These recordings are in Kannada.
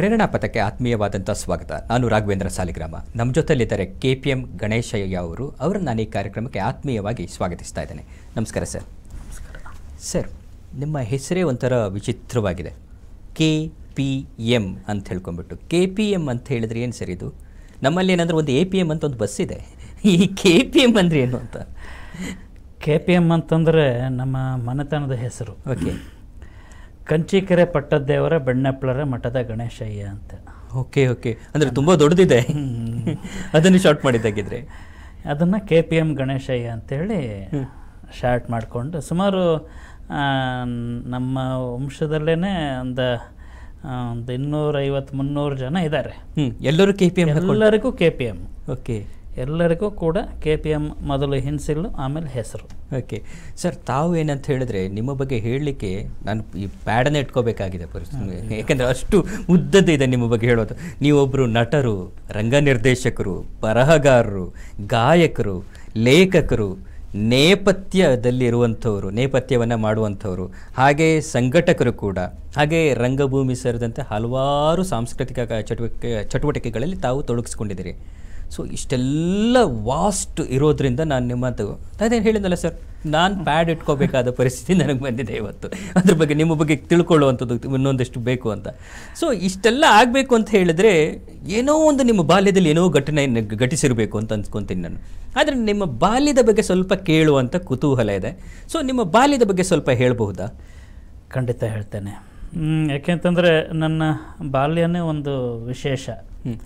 ಪ್ರೇರಣಾ ಪಥಕ್ಕೆ ಆತ್ಮೀಯವಾದಂಥ ಸ್ವಾಗತ ನಾನು ರಾಘವೇಂದ್ರ ಸಾಲಿಗ್ರಾಮ ನಮ್ಮ ಜೊತೆಲಿದ್ದಾರೆ ಕೆ ಪಿ ಎಂ ಗಣೇಶಯ್ಯ ಅವರು ಅವರನ್ನು ನಾನು ಈ ಕಾರ್ಯಕ್ರಮಕ್ಕೆ ಆತ್ಮೀಯವಾಗಿ ಸ್ವಾಗತಿಸ್ತಾ ಇದ್ದೇನೆ ನಮಸ್ಕಾರ ಸರ್ ಸರ್ ನಿಮ್ಮ ಹೆಸರೇ ಒಂಥರ ವಿಚಿತ್ರವಾಗಿದೆ ಕೆ ಪಿ ಎಮ್ ಅಂತ ಹೇಳ್ಕೊಂಡ್ಬಿಟ್ಟು ಕೆ ಪಿ ಎಮ್ ಅಂತ ಹೇಳಿದ್ರೆ ಏನು ಸರ್ ಇದು ನಮ್ಮಲ್ಲಿ ಏನಂದ್ರೆ ಒಂದು ಎ ಪಿ ಎಮ್ ಅಂತ ಒಂದು ಬಸ್ ಇದೆ ಈ ಕೆ ಪಿ ಎಮ್ ಅಂದರೆ ಏನು ಅಂತ ಕೆ ಪಿ ಎಮ್ ಅಂತಂದರೆ ನಮ್ಮ ಮನೆತನದ ಹೆಸರು ಓಕೆ ಕಂಚಿಕೆರೆ ಪಟ್ಟದ್ದೇವರ ಬೆಣ್ಣೆಪ್ಪಳರ ಮಠದ ಗಣೇಶಯ್ಯ ಅಂತ ಓಕೆ ಓಕೆ ಅಂದರೆ ತುಂಬ ದೊಡ್ಡದಿದೆ ಅದನ್ನು ಶಾರ್ಟ್ ಮಾಡಿದ್ದಾಗಿದ್ರೆ ಅದನ್ನು ಕೆ ಪಿ ಎಮ್ ಗಣೇಶಯ್ಯ ಅಂತೇಳಿ ಶಾರ್ಟ್ ಮಾಡಿಕೊಂಡು ಸುಮಾರು ಆ, ನಮ್ಮ ವಂಶದಲ್ಲೇ ಒಂದು ಆ, ಒಂದು ಇನ್ನೂರೈವತ್ತು ಮುನ್ನೂರು ಜನ ಇದ್ದಾರೆ ಹ್ಞೂ ಎಲ್ಲರೂ ಕೆ ಪಿ ಎಮ್ ಎಲ್ಲರಿಗೂ ಕೆ ಪಿ ಎಮ್ ಓಕೆ ಎಲ್ಲರಿಗೂ ಕೂಡ ಕೆ ಪಿ ಎಮ್ ಮೊದಲು ಹಿನ್ಸಿಲ್ಲು ಆಮೇಲೆ ಹೆಸರು ಓಕೆ ಸರ್ ತಾವು ಏನಂತ ಹೇಳಿದ್ರೆ ನಿಮ್ಮ ಬಗ್ಗೆ ಹೇಳಲಿಕ್ಕೆ ನಾನು ಈ ಪ್ಯಾಡನ್ನು ಇಟ್ಕೋಬೇಕಾಗಿದೆ ಪರಿಸ್ಥಿತಿ ಯಾಕೆಂದರೆ ಅಷ್ಟು ಉದ್ದದ್ದು ನಿಮ್ಮ ಬಗ್ಗೆ ಹೇಳೋದು ನೀವೊಬ್ಬರು ನಟರು ರಂಗ ನಿರ್ದೇಶಕರು ಬರಹಗಾರರು ಗಾಯಕರು ಲೇಖಕರು ನೇಪಥ್ಯದಲ್ಲಿರುವಂಥವ್ರು ನೇಪಥ್ಯವನ್ನು ಮಾಡುವಂಥವ್ರು ಹಾಗೆ ಸಂಘಟಕರು ಕೂಡ ಹಾಗೆ ರಂಗಭೂಮಿ ಸೇರಿದಂತೆ ಹಲವಾರು ಸಾಂಸ್ಕೃತಿಕ ಕ- ಚಟುವಟಿಕೆ ಚಟುವಟಿಕೆಗಳಲ್ಲಿ ತಾವು ತೊಡಗಿಸ್ಕೊಂಡಿದ್ದೀರಿ ಸೊ ಇಷ್ಟೆಲ್ಲ ವಾಸ್ಟ್ ಇರೋದ್ರಿಂದ ನಾನು ನಿಮ್ಮದು ಅದೇನು ಹೇಳಿದ್ನಲ್ಲ ಸರ್ ನಾನು ಪ್ಯಾಡ್ ಇಟ್ಕೋಬೇಕಾದ ಪರಿಸ್ಥಿತಿ ನನಗೆ ಬಂದಿದೆ ಇವತ್ತು ಅದ್ರ ಬಗ್ಗೆ ನಿಮ್ಮ ಬಗ್ಗೆ ತಿಳ್ಕೊಳ್ಳುವಂಥದ್ದು ಇನ್ನೊಂದಷ್ಟು ಬೇಕು ಅಂತ ಸೊ ಇಷ್ಟೆಲ್ಲ ಆಗಬೇಕು ಅಂತ ಹೇಳಿದ್ರೆ ಏನೋ ಒಂದು ನಿಮ್ಮ ಬಾಲ್ಯದಲ್ಲಿ ಏನೋ ಘಟನೆ ನ- ಘಟಿಸಿರಬೇಕು ಅಂತ ಅನ್ಸ್ಕೊತೀನಿ ನಾನು ಆದರೆ ನಿಮ್ಮ ಬಾಲ್ಯದ ಬಗ್ಗೆ ಸ್ವಲ್ಪ ಕೇಳುವಂಥ ಕುತೂಹಲ ಇದೆ ಸೊ ನಿಮ್ಮ ಬಾಲ್ಯದ ಬಗ್ಗೆ ಸ್ವಲ್ಪ ಹೇಳಬಹುದಾ ಖಂಡಿತ ಹೇಳ್ತೇನೆ ಹ್ಮ್, ಯಾಕೆಂತಂದರೆ ನನ್ನ ಬಾಲ್ಯನೇ ಒಂದು ವಿಶೇಷ ಹ್ಞೂ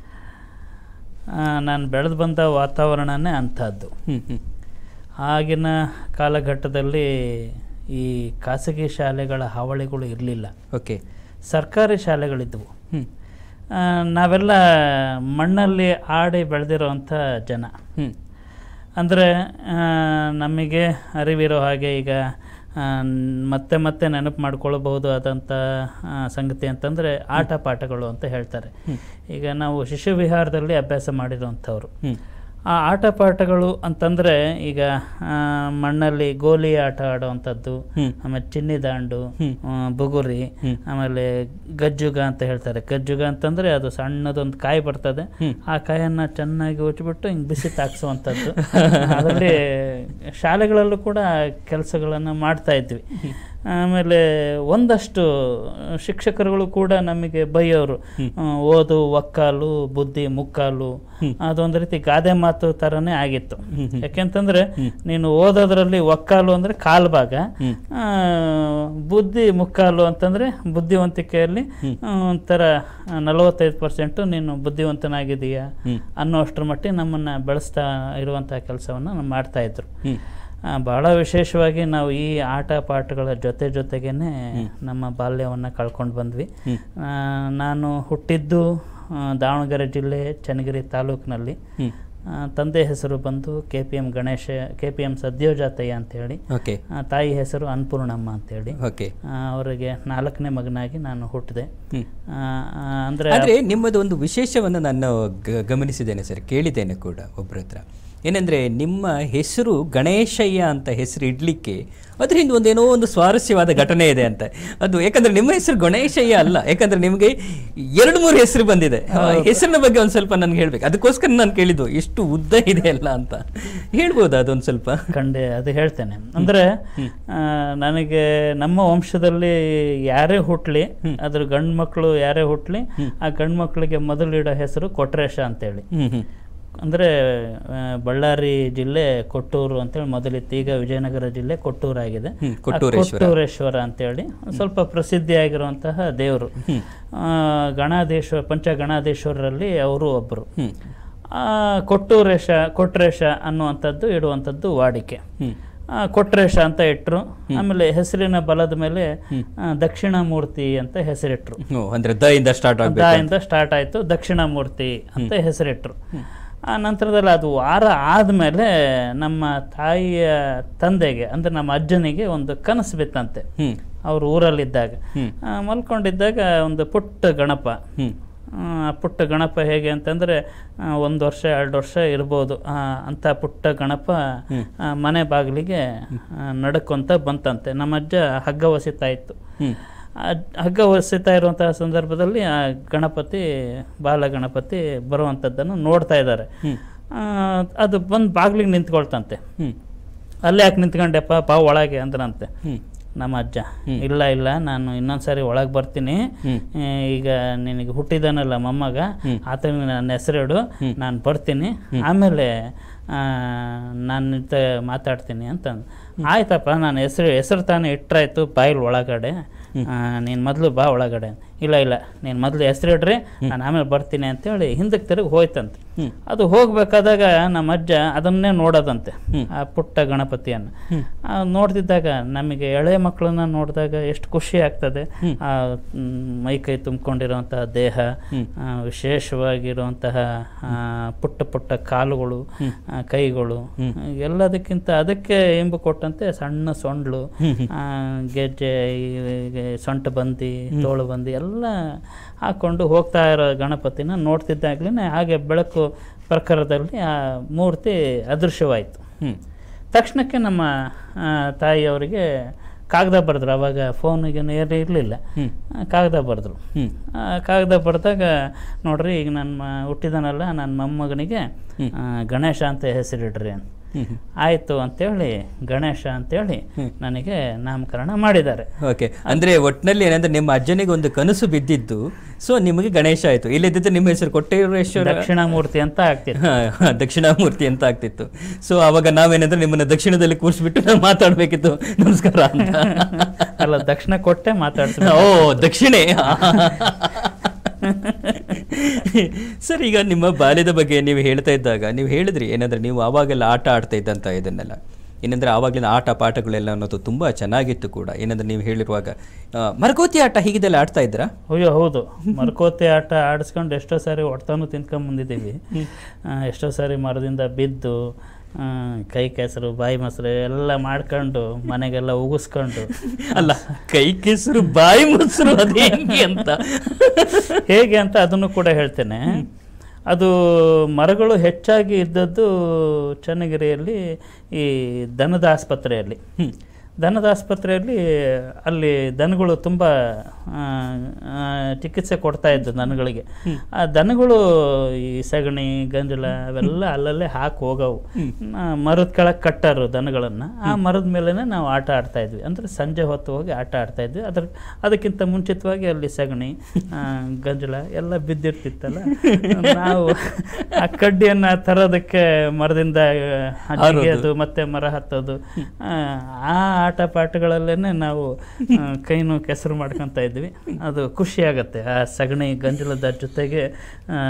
ಆ, ನಾನು ಬೆಳೆದು ಬಂದ ವಾತಾವರಣನೇ ಅಂಥದ್ದು ಹ್ಞೂ ಹ್ಞೂ ಆಗಿನ ಕಾಲಘಟ್ಟದಲ್ಲಿ ಈ ಖಾಸಗಿ ಶಾಲೆಗಳ ಹಾವಳಿಗಳು ಇರಲಿಲ್ಲ ಓಕೆ ಸರ್ಕಾರಿ ಶಾಲೆಗಳಿದ್ದವು ಹ್ಞೂ ಆ, ನಾವೆಲ್ಲ ಮಣ್ಣಲ್ಲಿ ಆಡಿ ಬೆಳೆದಿರೋವಂಥ ಜನ ಹ್ಞೂ ಅಂದರೆ ನಮಗೆ ಅರಿವಿರೋ ಹಾಗೆ ಈಗ ಆ, ಮತ್ತೆ ಮತ್ತೆ ನೆನಪು ಮಾಡ್ಕೊಳ್ಬಹುದು ಆದಂಥ ಆ, ಸಂಗತಿ ಅಂತಂದರೆ ಆಟ ಪಾಠಗಳು ಅಂತ ಹೇಳ್ತಾರೆ ಈಗ ನಾವು ಶಿಶು ವಿಹಾರದಲ್ಲಿ ಅಭ್ಯಾಸ ಮಾಡಿರೋವಂಥವ್ರು ಹ್ಞೂ ಆ ಆಟ ಪಾಠಗಳು ಅಂತಂದರೆ ಈಗ ಆ, ಮಣ್ಣಲ್ಲಿ ಗೋಲಿ ಆಟ ಆಡುವಂಥದ್ದು ಹ್ಮ್. ಆಮೇಲೆ ಚಿನ್ನಿ ದಾಂಡು ಹ್ಮ್. ಆ, ಬುಗುರಿ ಹ್ಮ್. ಆಮೇಲೆ ಗಜ್ಜುಗ ಅಂತ ಹೇಳ್ತಾರೆ ಗಜ್ಜುಗ ಅಂತಂದರೆ ಅದು ಸಣ್ಣದೊಂದು ಕಾಯಿ ಬರ್ತದೆ ಹ್ಮ್. ಆ ಕಾಯನ್ನು ಚೆನ್ನಾಗಿ ಉಚ್ಚಿಬಿಟ್ಟು ಹಿಂಗೆ ಬಿಸಿ ತಾಕ್ಸುವಂಥದ್ದು ಅದರಲ್ಲಿ ಶಾಲೆಗಳಲ್ಲೂ ಕೂಡ ಕೆಲಸಗಳನ್ನು ಮಾಡ್ತಾ ಇದ್ವಿ ಆಮೇಲೆ ಒಂದಷ್ಟು ಶಿಕ್ಷಕರುಗಳು ಕೂಡ ನಮಗೆ ಬೈಯೋರು ಆ, ಓದು ಒಕ್ಕಾಲು ಬುದ್ಧಿ ಮುಕ್ಕಾಲು ಅದೊಂದು ರೀತಿ ಗಾದೆ ಮಾತು ಥರನೇ ಆಗಿತ್ತು ಯಾಕೆಂತಂದ್ರೆ ನೀನು ಓದೋದ್ರಲ್ಲಿ ಒಕ್ಕಾಲು ಅಂದರೆ ಕಾಲು ಭಾಗ ಆ, ಬುದ್ಧಿ ಮುಕ್ಕಾಲು ಅಂತಂದ್ರೆ ಬುದ್ಧಿವಂತಿಕೆಯಲ್ಲಿ ಆ, ಒಂಥರ ನಲವತ್ತೈದು ಪರ್ಸೆಂಟು ನೀನು ಬುದ್ಧಿವಂತನಾಗಿದೀಯಾ ಅನ್ನೋ ಅಷ್ಟರ ಮಟ್ಟಿಗೆ ನಮ್ಮನ್ನು ಬೆಳೆಸ್ತಾ ಇರುವಂತಹ ಕೆಲಸವನ್ನು ನಾವು ಮಾಡ್ತಾ ಇದ್ರು ಹ್ಞೂ ಆ, ಬಹಳ ವಿಶೇಷವಾಗಿ ನಾವು ಈ ಆಟ ಪಾಠಗಳ ಜೊತೆ ಜೊತೆಗೇನೆ ನಮ್ಮ ಬಾಲ್ಯವನ್ನು ಕಳ್ಕೊಂಡು ಬಂದ್ವಿ ಆ, ನಾನು ಹುಟ್ಟಿದ್ದು ಆ, ದಾವಣಗೆರೆ ಜಿಲ್ಲೆ ಚನ್ನಗಿರಿ ತಾಲೂಕಿನಲ್ಲಿ ಹ್ಞೂ ಆ, ತಂದೆ ಹೆಸರು ಬಂದು K P M Ganesha K P M Sadyojathaiah ಅಂತೇಳಿ ಓಕೆ ಆ, ತಾಯಿ ಹೆಸರು ಅನ್ನಪೂರ್ಣಮ್ಮ ಅಂತೇಳಿ ಓಕೆ ಆ, ಅವರಿಗೆ ನಾಲ್ಕನೇ ಮಗನಾಗಿ ನಾನು ಹುಟ್ಟಿದೆ ಹ್ಞೂ ಆ, ಆ, ಅಂದ್ರೆ ಆದರೆ ನಿಮ್ಮದು ಒಂದು ವಿಶೇಷವನ್ನು ನಾನು ಗ- ಗಮನಿಸಿದ್ದೇನೆ ಸರ್ ಕೇಳಿದ್ದೇನೆ ಕೂಡ ಒಬ್ಬರ ಹತ್ರ ಏನೆಂದರೆ ನಿಮ್ಮ ಹೆಸರು ಗಣೇಶಯ್ಯ ಅಂತ ಹೆಸರು ಇಡ್ಲಿಕ್ಕೆ ಅದ್ರ ಹಿಂದೆ ಒಂದೇನೋ ಒಂದು ಸ್ವಾರಸ್ಯವಾದ ಘಟನೆ ಇದೆ ಅಂತ ಅದು ಯಾಕಂದ್ರೆ ನಿಮ್ಮ ಹೆಸರು ಗಣೇಶಯ್ಯ ಅಲ್ಲ ಯಾಕಂದ್ರೆ ನಿಮಗೆ ಎರಡು ಮೂರು ಹೆಸರು ಬಂದಿದೆ ಆ ಹೆಸರಿನ ಬಗ್ಗೆ ಒಂದು ಸ್ವಲ್ಪ ನನ್ಗೆ ಹೇಳ್ಬೇಕು ಅದಕ್ಕೋಸ್ಕರ ನಾನು ಕೇಳಿದ್ದು ಎಷ್ಟು ಉದ್ದ ಇದೆ ಅಲ್ಲ ಅಂತ ಹೇಳ್ಬೋದಾ ಅದೊಂದು ಸ್ವಲ್ಪ ಕಂಡೆ ಅದು ಹೇಳ್ತೇನೆ ಅಂದರೆ ಆ, ನನಗೆ ನಮ್ಮ ವಂಶದಲ್ಲಿ ಯಾರೇ ಹುಟ್ಲಿ ಅದ್ರ ಗಂಡು ಮಕ್ಕಳು ಯಾರೇ ಹುಟ್ಲಿ ಆ ಗಂಡು ಮಕ್ಕಳಿಗೆ ಮೊದಲಿಡೋ ಹೆಸರು ಕೊಟ್ರೇಶ ಅಂತೇಳಿ ಹ್ಮ್ ಹ್ಮ್ ಅಂದರೆ ಬಳ್ಳಾರಿ ಜಿಲ್ಲೆ ಕೊಟ್ಟೂರು ಅಂತೇಳಿ ಮೊದಲಿತ್ತು ಈಗ ವಿಜಯನಗರ ಜಿಲ್ಲೆ ಕೊಟ್ಟೂರಾಗಿದೆ ಹ್ಮ್, ಆ ಕೊಟ್ಟೂರೇಶ್ವರ. ಕೊಟ್ಟೂರೇಶ್ವರ ಅಂತೇಳಿ ಸ್ವಲ್ಪ ಪ್ರಸಿದ್ಧಿಯಾಗಿರುವಂತಹ ದೇವರು ಆ, ಗಣಾಧೀಶ್ವರ ಪಂಚಗಣಾಧೀಶ್ವರರಲ್ಲಿ ಅವರು ಒಬ್ಬರು ಹ್ಮ್ ಆ, ಕೊಟ್ಟೂರೇಶ ಕೊಟ್ರೇಶ ಅನ್ನುವಂಥದ್ದು ಇಡುವಂಥದ್ದು ವಾಡಿಕೆ ಹ್ಮ್ ಆ, ಕೊಟ್ರೇಶ ಅಂತ ಇಟ್ಟರು ಆಮೇಲೆ ಹೆಸರಿನ ಬಲದ ಮೇಲೆ ಆ, ದಕ್ಷಿಣಾಮೂರ್ತಿ ಅಂತ ಹೆಸರಿಟ್ರು ಓ ಅಂದ್ರೆ ದ ಇಂದ ಸ್ಟಾರ್ಟ್ ಆಗ್ಬೇಕು ಇಂದ ಸ್ಟಾರ್ಟ್ ಆಯಿತು ದಕ್ಷಿಣಾಮೂರ್ತಿ ಅಂತ ಹೆಸರಿಟ್ರು ಆ ನಂತರದಲ್ಲಿ ಅದು ವಾರ ಆದಮೇಲೆ ನಮ್ಮ ತಾಯಿಯ ತಂದೆಗೆ ಅಂದರೆ ನಮ್ಮ ಅಜ್ಜನಿಗೆ ಒಂದು ಕನಸು ಬಿತ್ತಂತೆ ಹ್ಮ್ ಅವರು ಊರಲ್ಲಿದ್ದಾಗ ಹ್ಮ್. ಆ, ಮಲ್ಕೊಂಡಿದ್ದಾಗ ಒಂದು ಪುಟ್ಟ ಗಣಪ ಹ್ಮ್ ಆ ಪುಟ್ಟ ಗಣಪ ಹೇಗೆ ಅಂತಂದರೆ ಒಂದು ವರ್ಷ ಎರಡು ವರ್ಷ ಇರ್ಬೋದು ಆ, ಅಂಥ ಪುಟ್ಟ ಗಣಪ ಆ, ಮನೆ ಬಾಗಿಲಿಗೆ ನಡ್ಕೊಂತ ಬಂತಂತೆ ನಮ್ಮ ಅಜ್ಜ ಹಗ್ಗ ಹೊಸಿತಾ ಇತ್ತು ಹ್ಮ್ ಆ ಹಗ್ಗ ಹೊಸಿತಾ ಇರುವಂತಹ ಸಂದರ್ಭದಲ್ಲಿ ಆ ಗಣಪತಿ ಬಾಲ ಗಣಪತಿ ಬರುವಂಥದ್ದನ್ನು ನೋಡ್ತಾ ಇದ್ದಾರೆ ಆ, ಅದು ಬಂದು ಬಾಗಿಲಿಗೆ ನಿಂತ್ಕೊಳ್ತಂತೆ ಹ್ಮ್ ಅಲ್ಲೇ ಯಾಕೆ ನಿಂತ್ಕೊಂಡೆಪ್ಪ ಬಾ ಒಳಗೆ ಅಂದ್ರಂತೆ ಹ್ಮ್ ನಮ್ಮ ಅಜ್ಜ ಇಲ್ಲ ಇಲ್ಲ ನಾನು ಇನ್ನೊಂದ್ಸರಿ ಒಳಗೆ ಬರ್ತೀನಿ ಹ್ಮ್. ಆ, ಈಗ ನಿನಗೆ ಹುಟ್ಟಿದಾನಲ್ಲ ಮೊಮ್ಮಗ ಆತನಿಗೆ ನನ್ನ ಹೆಸರಿಡು ನಾನು ಬರ್ತೀನಿ ಆಮೇಲೆ ನಾನು ನಿಂತ ಮಾತಾಡ್ತೀನಿ ಅಂತಂದು ಆಯ್ತಪ್ಪ ನಾನು ಹೆಸರು ಹೆಸರು ತಾನೇ ಇಟ್ರಾಯ್ತು ಬಾಯಿಲ್ ಒಳಗಡೆ ನೀನು ಮೊದಲು ಬಾ ಒಳಗಡೆ ಇಲ್ಲ ಇಲ್ಲ ನೀನು ಮೊದಲು ಹೆಸರಿಡ್ರಿ ನಾನು ಆಮೇಲೆ ಬರ್ತೀನಿ ಅಂತೇಳಿ ಹಿಂದಕ್ಕೆ ತಿರುಗಿ ಹೋಯ್ತಂತೆ ಅದು ಹೋಗ್ಬೇಕಾದಾಗ ನಮ್ಮ ಅಜ್ಜ ಅದನ್ನೇ ನೋಡೋದಂತೆ ಆ ಪುಟ್ಟ ಗಣಪತಿಯನ್ನು ಆ, ನೋಡ್ತಿದ್ದಾಗ ನಮಗೆ ಎಳೆ ಮಕ್ಕಳನ್ನ ನೋಡಿದಾಗ ಎಷ್ಟು ಖುಷಿ ಆಗ್ತದೆ ಆ ಮ್, ಮೈ ಕೈ ತುಂಬಿಕೊಂಡಿರುವಂತಹ ದೇಹ ಆ, ವಿಶೇಷವಾಗಿರುವಂತಹ ಆ, ಪುಟ್ಟ ಪುಟ್ಟ ಕಾಲುಗಳು ಆ, ಕೈಗಳು ಎಲ್ಲದಕ್ಕಿಂತ ಅದಕ್ಕೆ ಇಂಬು ಕೊಟ್ಟಂತೆ ಸಣ್ಣ ಸೊಂಡ್ಲು ಆ, ಗೆಜ್ಜೆ ಈ- ಈ ಸೊಂಟ ಬಂದಿ ತೋಳು ಬಂದಿ ಎಲ್ಲ ಹಾಕೊಂಡು ಹೋಗ್ತಾ ಇರೋ ಗಣಪತಿನ ನೋಡ್ತಿದ್ದಾಗ್ಲೇ ಹಾಗೆ ಬೆಳಕು ಪ್ರಕಾರದಲ್ಲಿ ಆ ಮೂರ್ತಿ ಅದೃಶ್ಯವಾಯಿತು ಹ್ಮ್ ತಕ್ಷಣಕ್ಕೆ ನಮ್ಮ ಆ, ತಾಯಿಯವರಿಗೆ ಕಾಗದ ಬರೆದ್ರು ಅವಾಗ ಫೋನಿಗೆ ಏನು ಇರಲಿಲ್ಲ ಕಾಗದ ಬರೆದ್ರು ಹ್ಮ್ ಆ, ಕಾಗದ ಬರೆದಾಗ ನೋಡ್ರಿ ಈಗ ನನ್ನ ಹುಟ್ಟಿದನಲ್ಲ ನನ್ನ ಮೊಮ್ಮಗನಿಗೆ ಆ, ಗಣೇಶ ಅಂತ ಹೆಸರಿಡ್ರಿ ಅಂತ ಹ್ಮ್ ಹ್ಮ್ ಆಯಿತು ಅಂತೇಳಿ ಗಣೇಶ ಅಂತೇಳಿ ನನಗೆ ನಾಮಕರಣ ಮಾಡಿದ್ದಾರೆ ಓಕೆ ಅಂದ್ರೆ ಒಟ್ಟಿನಲ್ಲಿ ಏನಂದ್ರೆ ನಿಮ್ಮ ಅಜ್ಜನಿಗೆ ಒಂದು ಕನಸು ಬಿದ್ದಿದ್ದು ಸೊ ನಿಮಗೆ ಗಣೇಶ ಆಯ್ತು ಇಲ್ಲದಿದ್ದು ನಿಮ್ಮ ಹೆಸರು ಕೊಟ್ಟೇಶ್ವರ ದಕ್ಷಿಣಾಮೂರ್ತಿ ಅಂತ ಆಗ್ತಿತ್ತು ಹಾ, ದಕ್ಷಿಣಾಮೂರ್ತಿ ಅಂತ ಆಗ್ತಿತ್ತು ಸೊ ಅವಾಗ ನಾವೇನಂದ್ರೆ ನಿಮ್ಮನ್ನ ದಕ್ಷಿಣದಲ್ಲಿ ಕೂರಿಸ್ಬಿಟ್ಟು ನಾವು ಮಾತಾಡ್ಬೇಕಿತ್ತು ನಮಸ್ಕಾರ ಅಂತ ಅಲ್ಲ ದಕ್ಷಿಣ ಕೊಟ್ಟೆ ಮಾತಾಡ್ತೀನಿ ಓ ದಕ್ಷಿಣೆ ಸರ್ ಈಗ ನಿಮ್ಮ ಬಾಲ್ಯದ ಬಗ್ಗೆ ನೀವು ಹೇಳ್ತಾ ಇದ್ದಾಗ ನೀವು ಹೇಳಿದ್ರಿ ಏನಂದ್ರೆ ನೀವು ಆವಾಗೆಲ್ಲ ಆಟ ಆಡ್ತಾ ಇದ್ದಂತ ಇದನ್ನೆಲ್ಲ ಏನಂದ್ರೆ ಆವಾಗಲಿನ ಆಟ ಪಾಠಗಳೆಲ್ಲ ಅನ್ನೋದು ತುಂಬಾ ಚೆನ್ನಾಗಿತ್ತು ಕೂಡ ಏನಂದ್ರೆ ನೀವು ಹೇಳಿರುವಾಗ ಆ, ಮರಕೋತಿ ಆಟ ಹೀಗಿದೆಲ್ಲ ಆಡ್ತಾ ಇದ್ರಾ ಅಯ್ಯೋ ಹೌದು ಮರಕೋತಿ ಆಟ ಆಡಿಸ್ಕೊಂಡು ಎಷ್ಟೋ ಸಾರಿ ಹೊಡ್ತಾನು ತಿನ್ಕೊಂಡ್ ಬಂದಿದ್ದೀವಿ ಆ, ಎಷ್ಟೋ ಸಾರಿ ಮರದಿಂದ ಬಿದ್ದು ಆ, ಕೈ ಕೆಸರು ಬಾಯಿ ಮೊಸರು ಎಲ್ಲ ಮಾಡ್ಕೊಂಡು ಮನೆಗೆಲ್ಲ ಉಗಿಸ್ಕೊಂಡು ಅಲ್ಲ ಕೈ ಕೆಸರು ಬಾಯಿ ಮೊಸರು ಅದು ಹೆಂಗೆ ಅಂತ ಹೇಗೆ ಅಂತ ಅದನ್ನು ಕೂಡ ಹೇಳ್ತೇನೆ ಅದು ಮರಗಳು ಹೆಚ್ಚಾಗಿ ಇದ್ದದ್ದು ಚನ್ನಗಿರಿಯಲ್ಲಿ ಈ ದನದ ಆಸ್ಪತ್ರೆಯಲ್ಲಿ ದನದ ಆಸ್ಪತ್ರೆಯಲ್ಲಿ ಅಲ್ಲಿ ದನಗಳು ತುಂಬ ಆ, ಆ, ಚಿಕಿತ್ಸೆ ಕೊಡ್ತಾ ಇದ್ದು ದನಗಳಿಗೆ ಆ ದನಗಳು ಈ ಸಗಣಿ ಗಂಜಲ ಅವೆಲ್ಲ ಅಲ್ಲಲ್ಲೇ ಹಾಕಿ ಹೋಗವು ಆ, ಮರದ ಕೆಳಗೆ ಕಟ್ಟರು ದನಗಳನ್ನು ಆ ಮರದ ಮೇಲೇ ನಾವು ಆಟ ಆಡ್ತಾ ಇದ್ವಿ ಅಂದರೆ ಸಂಜೆ ಹೊತ್ತು ಹೋಗಿ ಆಟ ಆಡ್ತಾ ಇದ್ವಿ ಅದ್ರ ಅದಕ್ಕಿಂತ ಮುಂಚಿತವಾಗಿ ಅಲ್ಲಿ ಸಗಣಿ ಆ, ಗಂಜಲ ಎಲ್ಲ ಬಿದ್ದಿರ್ತಿತ್ತಲ್ಲ ನಾವು ಆ ಕಡ್ಡಿಯನ್ನು ತರೋದಕ್ಕೆ ಮರದಿಂದ ಆ, ಜಿಗಿಯೋದು ಮತ್ತೆ ಮರ ಹತ್ತೋದು ಆ, ಆ ಆಟ ಪಾಠಗಳಲ್ಲೇನೆ ನಾವು ಆ, ಕೈನು ಕೆಸರು ಮಾಡ್ಕೊತ ಇದ್ವಿ ಅದು ಖುಷಿ ಆಗತ್ತೆ ಆ ಸಗಣಿ ಗಂಜಲದ ಜೊತೆಗೆ ಆ,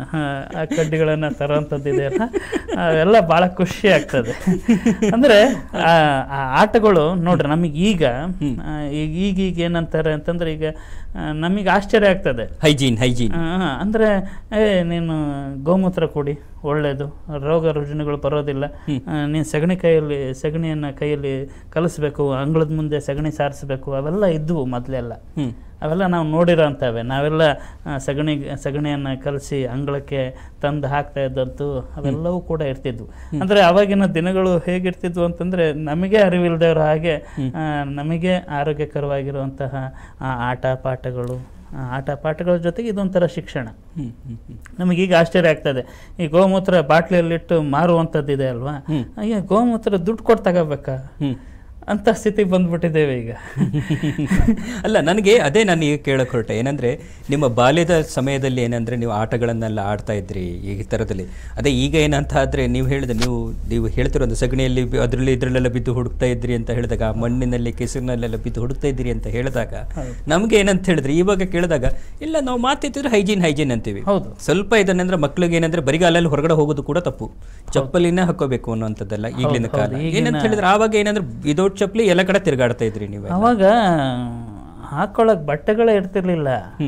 ಆ ಕಡ್ಡಿಗಳನ್ನು ತರೋಂಥದ್ದು ಇದೆಯಲ್ಲ ಅವೆಲ್ಲ ಭಾಳ ಖುಷಿ ಆಗ್ತದೆ ಅಂದರೆ ಆ ಆ ಆಟಗಳು ನೋಡ್ರಿ ನಮಗೆ ಈಗ ಆ, ಈಗ ಈಗ ಈಗ ಏನಂತಾರೆ ಅಂತಂದ್ರೆ ಈಗ ನಮಗೆ ಆಶ್ಚರ್ಯ ಆಗ್ತದೆ ಹೈಜೀನ್ ಹೈಜೀನ್ ಆ, ಅಂದ್ರೆ ಏ ನೀನು ಗೋಮೂತ್ರ ಕುಡಿ ಒಳ್ಳೇದು ರೋಗ ರುಜಿನಗಳು ಬರೋದಿಲ್ಲ ಆ, ನೀನು ಸಗಣಿ ಕೈಯಲ್ಲಿ ಸಗಣಿಯನ್ನು ಕೈಯಲ್ಲಿ ಕಲಿಸ್ಬೇಕು ಅಂಗಳದ ಮುಂದೆ ಸಗಣಿ ಸಾರಿಸ್ಬೇಕು ಅವೆಲ್ಲ ಇದ್ವು ಮೊದಲೆಲ್ಲ ಹ್ಮ್ ಅವೆಲ್ಲ ನಾವು ನೋಡಿರೋ ಅಂಥವೆ ನಾವೆಲ್ಲ ಆ, ಸಗಣಿ ಸಗಣಿಯನ್ನು ಕಲಸಿ ಅಂಗಳಕ್ಕೆ ತಂದು ಹಾಕ್ತಾ ಇದ್ದಂತು ಅವೆಲ್ಲವೂ ಕೂಡ ಇರ್ತಿದ್ವು ಅಂದರೆ ಅವಾಗಿನ ದಿನಗಳು ಹೇಗಿರ್ತಿದ್ವು ಅಂತಂದರೆ ನಮಗೆ ಅರಿವಿಲ್ದವ್ರ ಹಾಗೆ ಆ, ನಮಗೆ ಆರೋಗ್ಯಕರವಾಗಿರುವಂತಹ ಆ ಆಟ ಪಾಠಗಳು ಆ ಆಟ ಪಾಠಗಳ ಜೊತೆಗೆ ಇದೊಂಥರ ಶಿಕ್ಷಣ ಹ್ಮ್ ಹ್ಮ್ ಹ್ಮ್ ನಮಗೀಗ ಆಶ್ಚರ್ಯ ಆಗ್ತದೆ ಈ ಗೋಮೂತ್ರ ಬಾಟ್ಲಿಯಲ್ಲಿಟ್ಟು ಮಾರುವಂಥದ್ದು ಇದೆ ಅಲ್ವಾ ಅಯ್ಯ ಗೋಮೂತ್ರ ದುಡ್ಡು ಕೊಟ್ಟು ತಗೋಬೇಕಾ ಹ್ಮ್ ಅಂತ ಸ್ಥಿತಿ ಬಂದ್ಬಿಟ್ಟಿದ್ದೇವೆ ಈಗ ಅಲ್ಲ ನನಗೆ ಅದೇ ನಾನು ಈಗ ಕೇಳಕ್ ಹೊರಟೆ ಏನಂದ್ರೆ ನಿಮ್ಮ ಬಾಲ್ಯದ ಸಮಯದಲ್ಲಿ ಏನಂದ್ರೆ ನೀವು ಆಟಗಳನ್ನೆಲ್ಲ ಆಡ್ತಾ ಇದ್ರಿ ಈ ಥರದಲ್ಲಿ ಅದೇ ಈಗ ಏನಂತ ಆದ್ರೆ ನೀವು ಹೇಳಿದ ನೀವು ನೀವು ಹೇಳ್ತಿರೋ ಒಂದು ಸಗಣಿಯಲ್ಲಿ ಬಿ- ಅದ್ರಲ್ಲಿ ಇದ್ರಲ್ಲೆಲ್ಲ ಬಿದ್ದು ಹುಡುಕ್ತಾ ಇದ್ರಿ ಅಂತ ಹೇಳಿದಾಗ ಆ ಮಣ್ಣಿನಲ್ಲಿ ಕೆಸರಿನಲ್ಲೆಲ್ಲ ಬಿದ್ದು ಹುಡುಕ್ತಾ ಇದ್ರಿ ಅಂತ ಹೇಳಿದಾಗ ನಮ್ಗೆ ಏನಂತ ಹೇಳಿದ್ರೆ ಇವಾಗ ಕೇಳಿದಾಗ ಇಲ್ಲ ನಾವು ಮಾತಿದ್ರೆ ಹೈಜೀನ್ ಹೈಜೀನ್ ಅಂತೀವಿ ಹೌದು ಸ್ವಲ್ಪ ಇದನ್ನೆಂದ್ರೆ ಮಕ್ಳಿಗೆ ಏನಂದ್ರೆ ಬರಿಗಾಲಲ್ಲಿ ಹೊರಗಡೆ ಹೋಗೋದು ಕೂಡ ತಪ್ಪು ಚಪ್ಪಲಿನ ಹಾಕೋಬೇಕು ಅನ್ನುವಂಥದ್ದೆಲ್ಲ ಈಗಿನ ಕಾಲ ಏನಂತ ಹೇಳಿದ್ರೆ ಆವಾಗ ಏನಂದ್ರೆ ವಿದೌಟ್ ಚಪ್ಪಲಿ ಎಲ್ಲ ಕಡೆ ತಿರುಗಾಡ್ತಾ ಇದ್ರಿ ನೀವು ಅವಾಗ ಹಾಕೊಳ್ಳೋಕೆ ಬಟ್ಟೆಗಳೇ ಇರ್ತಿರ್ಲಿಲ್ಲ ಹ್ಮ್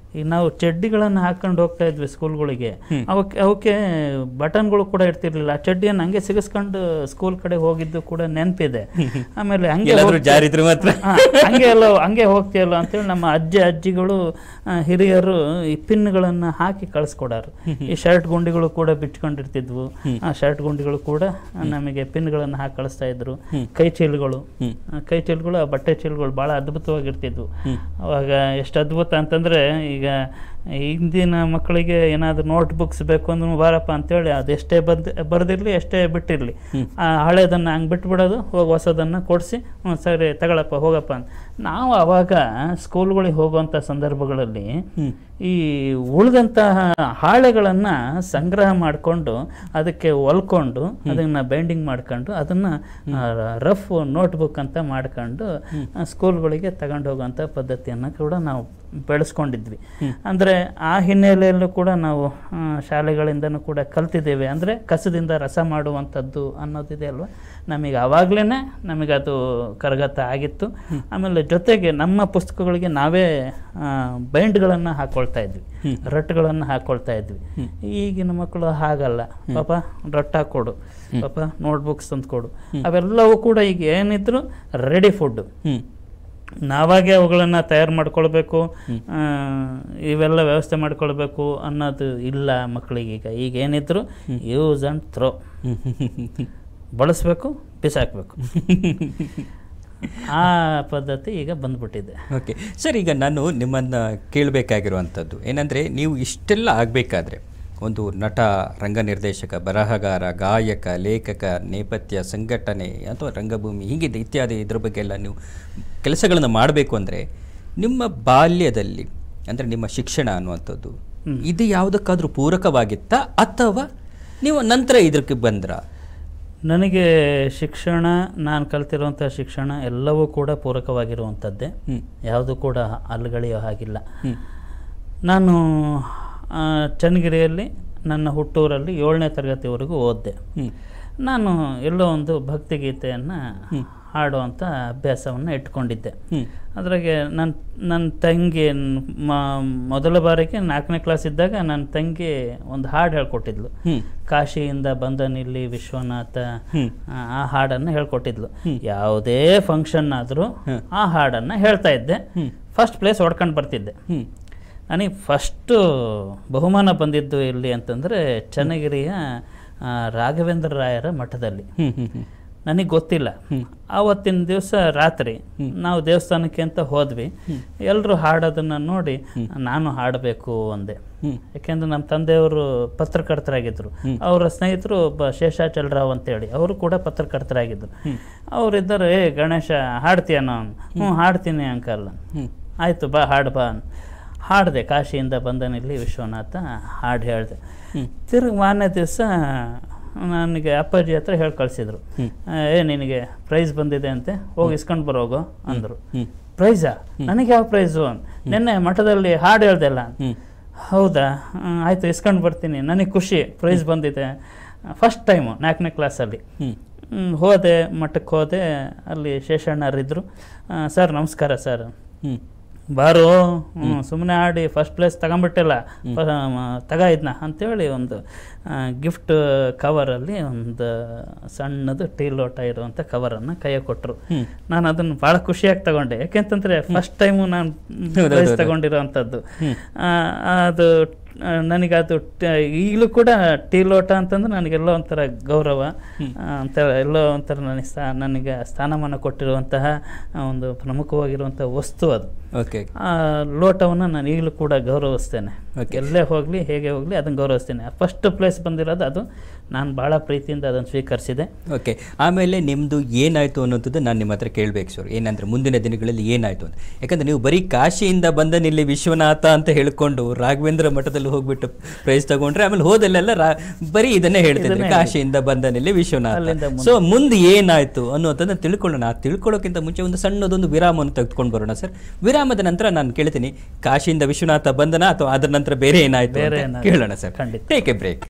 ಈಗ ನಾವು ಚಡ್ಡಿಗಳನ್ನು ಹಾಕೊಂಡು ಹೋಗ್ತಾ ಇದ್ವಿ ಸ್ಕೂಲ್ಗಳಿಗೆ ಅವಕ್ಕೆ ಅವಕ್ಕೆ ಬಟನ್ಗಳು ಕೂಡ ಇರ್ತಿರ್ಲಿಲ್ಲ ಆ ಚಡ್ಡಿಯನ್ನು ಹಂಗೆ ಸಿಗಿಸ್ಕೊಂಡು ಸ್ಕೂಲ್ ಕಡೆ ಹೋಗಿದ್ದು ಕೂಡ ನೆನಪಿದೆ ಆಮೇಲೆ ಹಂಗೆ ಎಲ್ಲಾದ್ರೂ ಹೋಗ್ತಾ- ಜಾರಿದ್ರೆ ಮಾತ್ರ ಹಾ, ಹಂಗೆ ಎಲ್ಲ ಹಂಗೆ ಹೋಗ್ತೀಯಲ್ಲ ಅಂತೇಳಿ ನಮ್ಮ ಅಜ್ಜಿ ಅಜ್ಜಿಗಳು ಆ, ಹಿರಿಯರು ಈ ಪಿನ್ಗಳನ್ನು ಹಾಕಿ ಕಳಿಸ್ಕೊಡಾರು ಈ ಶರ್ಟ್ ಗುಂಡಿಗಳು ಕೂಡ ಬಿಚ್ಕೊಂಡಿರ್ತಿದ್ವು ಆ ಶರ್ಟ್ ಗುಂಡಿಗಳು ಕೂಡ ನಮಗೆ ಪಿನ್ಗಳನ್ನು ಹಾಕಿ ಕಳಿಸ್ತಾ ಇದ್ರು ಕೈ ಚೀಲಗಳು ಆ, ಕೈ ಚೀಲಗಳು ಆ ಬಟ್ಟೆ ಚೀಲಗಳು ಭಾಳ ಅದ್ಭುತವಾಗಿರ್ತಿದ್ವು ಅವಾಗ ಎಷ್ಟು ಅದ್ಭುತ ಅಂತಂದ್ರೆ ಈಗ ಹಿಂದಿನ ಮಕ್ಕಳಿಗೆ ಏನಾದ್ರು ನೋಟ್ ಬುಕ್ಸ್ ಬೇಕು ಅಂದ್ರೆ ಬಾರಪ್ಪ ಅಂತೇಳಿ ಅದೆಷ್ಟೇ ಬಂದ್ ಬರ್ದಿರ್ಲಿ ಎಷ್ಟೇ ಬಿಟ್ಟಿರ್ಲಿ ಆ ಹಳೇದನ್ನ ಹಂಗೆ ಬಿಟ್ಬಿಡೋದು ಹೋಗಿ ಹೊಸದನ್ನ ಕೊಡಿಸಿ ಹ್ಞೂ ಸರಿ ತಗೊಳಪ್ಪ ಹೋಗಪ್ಪ ಅಂತ ನಾವು ಅವಾಗ ಸ್ಕೂಲ್ಗಳಿಗೆ ಹೋಗುವಂಥ ಸಂದರ್ಭಗಳಲ್ಲಿ ಈ ಉಳಿದಂತಹ ಹಾಳೆಗಳನ್ನು ಸಂಗ್ರಹ ಮಾಡಿಕೊಂಡು ಅದಕ್ಕೆ ಹೊಲ್ಕೊಂಡು ಅದನ್ನು ಬೈಂಡಿಂಗ್ ಮಾಡ್ಕೊಂಡು ಅದನ್ನು ರಫ್ ನೋಟ್ಬುಕ್ ಅಂತ ಮಾಡ್ಕೊಂಡು ಆ, ಸ್ಕೂಲ್ಗಳಿಗೆ ತಗೊಂಡು ಹೋಗುವಂಥ ಪದ್ಧತಿಯನ್ನು ಕೂಡ ನಾವು ಬೆಳೆಸ್ಕೊಂಡಿದ್ವಿ ಅಂದರೆ ಆ ಹಿನ್ನೆಲೆಯಲ್ಲೂ ಕೂಡ ನಾವು ಆ, ಶಾಲೆಗಳಿಂದನೂ ಕೂಡ ಕಲ್ತಿದ್ದೇವೆ ಅಂದರೆ ಕಸದಿಂದ ರಸ ಮಾಡುವಂಥದ್ದು ಅನ್ನೋದಿದೆ ಅಲ್ವಾ ನಮಗೆ ಆವಾಗಲೇ ನಮಗೆ ಅದು ಕರಗತ ಆಗಿತ್ತು ಆಮೇಲೆ ಜೊತೆಗೆ ನಮ್ಮ ಪುಸ್ತಕಗಳಿಗೆ ನಾವೇ ಬೈಂಡ್ಗಳನ್ನು ಹಾಕ್ಕೊಳ್ತಾ ಇದ್ವಿ ರಟ್ಗಳನ್ನು ಹಾಕ್ಕೊಳ್ತಾ ಇದ್ವಿ ಈಗಿನ ಮಕ್ಕಳು ಹಾಗಲ್ಲ ಪಾಪ ರಟ್ ಹಾಕ್ಕೊಡು ಪಾಪ ನೋಟ್ಬುಕ್ಸ್ ತಂದ್ಕೊಡು ಅವೆಲ್ಲವೂ ಕೂಡ ಈಗ ಏನಿದ್ರು ರೆಡಿ ಫುಡ್ ಹ್ಮ್ ನಾವಾಗೆ ಅವುಗಳನ್ನು ತಯಾರು ಮಾಡ್ಕೊಳ್ಬೇಕು ಆ, ಇವೆಲ್ಲ ವ್ಯವಸ್ಥೆ ಮಾಡ್ಕೊಳ್ಬೇಕು ಅನ್ನೋದು ಇಲ್ಲ ಮಕ್ಕಳಿಗೆ ಈಗ ಈಗ ಏನಿದ್ರು ಯೂಸ್ ಆ್ಯಂಡ್ ಥ್ರೋ ಬಳಸಬೇಕು ಬಿಸಾಕಬೇಕು ಆ ಪದ್ಧತಿ ಈಗ ಬಂದ್ಬಿಟ್ಟಿದೆ ಓಕೆ ಸರ್ ಈಗ ನಾನು ನಿಮ್ಮನ್ನು ಕೇಳಬೇಕಾಗಿರುವಂಥದ್ದು ಏನಂದರೆ ನೀವು ಇಷ್ಟೆಲ್ಲ ಆಗಬೇಕಾದ್ರೆ ಒಂದು ನಟ ರಂಗ ನಿರ್ದೇಶಕ ಬರಹಗಾರ ಗಾಯಕ ಲೇಖಕ ನೇಪಥ್ಯ ಸಂಘಟನೆ ಅಥವಾ ರಂಗಭೂಮಿ ಹೀಗಿದೆ ಇತ್ಯಾದಿ ಇದ್ರ ಬಗ್ಗೆ ಎಲ್ಲ ನೀವು ಕೆಲಸಗಳನ್ನು ಮಾಡಬೇಕು ಅಂದರೆ ನಿಮ್ಮ ಬಾಲ್ಯದಲ್ಲಿ ಅಂದರೆ ನಿಮ್ಮ ಶಿಕ್ಷಣ ಅನ್ನುವಂಥದ್ದು ಇದು ಯಾವುದಕ್ಕಾದ್ರೂ ಪೂರಕವಾಗಿತ್ತಾ ಅಥವಾ ನೀವು ನಂತರ ಇದಕ್ಕೆ ಬಂದ್ರಾ ನನಗೆ ಶಿಕ್ಷಣ ನಾನು ಕಲ್ತಿರುವಂಥ ಶಿಕ್ಷಣ ಎಲ್ಲವೂ ಕೂಡ ಪೂರಕವಾಗಿರುವಂಥದ್ದೇ ಹ್ಮ್. ಯಾವುದು ಕೂಡ ಅಲ್ಲಗಳೆಯೋ ಹಾಗಿಲ್ಲ ನಾನು ಆ, ಚನ್ನಗಿರಿಯಲ್ಲಿ ನನ್ನ ಹುಟ್ಟೂರಲ್ಲಿ ಏಳನೇ ತರಗತಿವರೆಗೂ ಓದಿದೆ ಹ್ಮ್. ನಾನು ಎಲ್ಲೋ ಒಂದು ಭಕ್ತಿಗೀತೆಯನ್ನು ಹಾಡುವಂಥ ಅಭ್ಯಾಸವನ್ನು ಇಟ್ಕೊಂಡಿದ್ದೆ ಹ್ಮ್. ಅದ್ರಾಗೆ ನನ್ನ ನನ್ನ ತಂಗಿ ಮ- ಮೊದಲ ಬಾರಿಗೆ ನಾಲ್ಕನೇ ಕ್ಲಾಸ್ ಇದ್ದಾಗ ನನ್ನ ತಂಗಿ ಒಂದು ಹಾಡು ಹೇಳ್ಕೊಟ್ಟಿದ್ಲು ಹ್ಮ್. ಕಾಶಿಯಿಂದ ಬಂದನಿಲ್ಲಿ ವಿಶ್ವನಾಥ ಹ್ಮ್. ಆ, ಆ ಹಾಡನ್ನು ಹೇಳ್ಕೊಟ್ಟಿದ್ಲು ಯಾವುದೇ ಫಂಕ್ಷನ್ ಆದರೂ ಆ ಹಾಡನ್ನು ಹೇಳ್ತಾ ಇದ್ದೆ ಫಸ್ಟ್ ಪ್ಲೇಸ್ ಹೊಡ್ಕೊಂಡು ಬರ್ತಿದ್ದೆ ಹ್ಮ್. ನನಗೆ ಫಸ್ಟು ಬಹುಮಾನ ಬಂದಿದ್ದು ಎಲ್ಲಿ ಅಂತಂದರೆ ಚನ್ನಗಿರಿಯ ಆ, ರಾಘವೇಂದ್ರ ರಾಯರ ಮಠದಲ್ಲಿ ಹ್ಮ್. ಹ್ಮ್. ಹ್ಮ್. ನನಗೆ ಗೊತ್ತಿಲ್ಲ ಆವತ್ತಿನ ದಿವಸ ರಾತ್ರಿ ನಾವು ದೇವಸ್ಥಾನಕ್ಕೆ ಅಂತ ಹೋದ್ವಿ ಎಲ್ಲರೂ ಹಾಡೋದನ್ನು ನೋಡಿ ನಾನು ಹಾಡಬೇಕು ಅಂದೆ ಹ್ಮ್. ಯಾಕೆಂದ್ರೆ ನಮ್ಮ ತಂದೆಯವರು ಪತ್ರಕರ್ತರಾಗಿದ್ದರು ಅವರ ಸ್ನೇಹಿತರು ಒಬ್ಬ ಶೇಷಾಚಲರಾವ್ ಅಂತೇಳಿ ಅವರು ಕೂಡ ಪತ್ರಕರ್ತರಾಗಿದ್ದರು ಅವರಿದ್ದರು ಏ ಗಣೇಶ ಹಾಡ್ತೀಯನೋ ಹ್ಞೂ ಹಾಡ್ತೀನಿ ಅಂಕಲ್ ಹ್ಮ್. ಆಯಿತು ಬಾ ಹಾಡು ಬಾ ಅಂದ್. ಹಾಡಿದೆ ಕಾಶಿಯಿಂದ ಬಂದನಿಲ್ಲಿ ವಿಶ್ವನಾಥ ಹಾಡು ಹೇಳಿದೆ ತಿರುಗಿ ಮಾರನೇ ದಿವಸ ನನಗೆ ಅಪ್ಪಾಜಿ ಹತ್ರ ಹೇಳಿ ಕಳಿಸಿದ್ರು ಏ ನಿನಗೆ ಪ್ರೈಸ್ ಬಂದಿದೆ ಅಂತೆ ಹೋಗಿ ಇಸ್ಕೊಂಡು ಬರೋಗು ಅಂದರು ಹ್ಮ್. ಪ್ರೈಸಾ ನನಗೆ ಯಾವ ಪ್ರೈಸು ನಿನ್ನೆ ಮಠದಲ್ಲಿ ಹಾಡು ಹೇಳ್ದೆಲ್ಲ ಹ್ಮ್. ಹೌದಾ ಹ್ಮ್, ಆಯ್ತು ಇಸ್ಕೊಂಡು ಬರ್ತೀನಿ ನನಗೆ ಖುಷಿ ಪ್ರೈಸ್ ಬಂದಿದೆ ಫಸ್ಟ್ ಟೈಮು ನಾಲ್ಕನೇ ಕ್ಲಾಸಲ್ಲಿ ಹ್ಮ್. ಹ್ಮ್, ಹೋದೆ ಮಠಕ್ಕೆ ಹೋದೆ ಅಲ್ಲಿ ಶೇಷಣ್ಣರಿದ್ದರು ಸರ್ ನಮಸ್ಕಾರ ಸರ್ ಹ್ಮ್. ಬಾರು ಸುಮ್ಮನೆ ಆಡಿ ಫಸ್ಟ್ ಪ್ಲೇಸ್ ತಗೊಂಬಿಟ್ಟಿಲ್ಲ ತಗ ಇದನ್ನ ಅಂತೇಳಿ ಒಂದು ಗಿಫ್ಟ್ ಕವರಲ್ಲಿ ಒಂದು ಸಣ್ಣದು ಟೀ ಲೋಟ ಇರುವಂಥ ಕವರನ್ನು ಕೈಯಾಗ ಕೊಟ್ಟರು ನಾನು ಅದನ್ನು ಭಾಳ ಖುಷಿಯಾಗಿ ತಗೊಂಡೆ ಯಾಕೆಂತಂದರೆ ಫಸ್ಟ್ ಟೈಮು ನಾನು ಪ್ರೈಸ್ ತಗೊಂಡಿರೋವಂಥದ್ದು ಆ, ಅದು ಆ, ನನಗದು ಟ- ಈಗಲೂ ಕೂಡ ಟೀ ಲೋಟ ಅಂತಂದ್ರೆ ನನಗೆಲ್ಲೋ ಒಂಥರ ಗೌರವ ಆ, ಒಂಥರ ಎಲ್ಲೋ ಒಂಥರ ನನಗೆ ಸ್ಥಾ ನನಗೆ ಸ್ಥಾನಮಾನ ಕೊಟ್ಟಿರುವಂತಹ ಆ, ಒಂದು ಪ್ರಮುಖವಾಗಿರುವಂಥ ವಸ್ತು ಅದು ಓಕೆ ಆ ಲೋಟವನ್ನು ನಾನು ಈಗಲೂ ಕೂಡ ಗೌರವಿಸ್ತೇನೆ Okay. ಎಲ್ಲೇ ಹೋಗಲಿ ಹೇಗೆ ಹೋಗಲಿ ಅದನ್ನು ಗೌರವಿಸ್ತೇನೆ ಫಸ್ಟ್ ಪ್ಲೇಸ್ ಬಂದಿರೋದು ಅದು ನಾನು ಭಾಳ ಪ್ರೀತಿಯಿಂದ ಅದನ್ನು ಸ್ವೀಕರಿಸಿದೆ ಓಕೆ ಆಮೇಲೆ ನಿಮ್ಮದು ಏನಾಯಿತು ಅನ್ನೋಂಥದ್ದು ನಾನು ನಿಮ್ಮ ಹತ್ರ ಕೇಳಬೇಕು ಸರ್ ಏನಂದ್ರೆ ಮುಂದಿನ ದಿನಗಳಲ್ಲಿ ಏನಾಯಿತು ಅಂತ ಯಾಕಂದ್ರೆ ನೀವು ಬರೀ ಕಾಶಿಯಿಂದ ಬಂದ ನಿಲ್ಲಿ ವಿಶ್ವನಾಥ ಅಂತ ಹೇಳ್ಕೊಂಡು ರಾಘವೇಂದ್ರ ಮಠದಲ್ಲಿ ಹೋಗ್ಬಿಟ್ಟು ಪ್ರೈಸ್ ತಗೊಂಡ್ರೆ ಆಮೇಲೆ ಹೋದಲ್ಲೆಲ್ಲ ರಾ ಬರೀ ಇದನ್ನೇ ಹೇಳ್ತಿದ್ರೆ ಕಾಶಿಯಿಂದ ಬಂದ ನಿಲ್ಲಿ ವಿಶ್ವನಾಥ ಅಲ್ಲಿಂದ ಸೊ ಮುಂದೆ ಏನಾಯಿತು ಅನ್ನೋದನ್ನ ತಿಳ್ಕೊಳ್ಳೋಣ ಆ ತಿಳ್ಕೊಳ್ಳೋಕ್ಕಿಂತ ಮುಂಚೆ ಒಂದು ಸಣ್ಣದೊಂದು ವಿರಾಮವನ್ನು ತೆಗೆದುಕೊಂಡು ಬರೋಣ ಸರ್ ವಿರಾಮದ ನಂತರ ನಾನು ಕೇಳ್ತೀನಿ ಕಾಶಿಯಿಂದ ವಿಶ್ವನಾಥ ಬಂದನ ಅಥವಾ ಅದರ ನಂತರ ಬೇರೆ ಏನಾಯ್ತು ಬೇರೆ ಅಂತ ಏನಾಯ್ತು? ಕೇಳೋಣ ಸರ್ ಖಂಡಿತ. ಟೇಕ್ ಎ ಬ್ರೇಕ್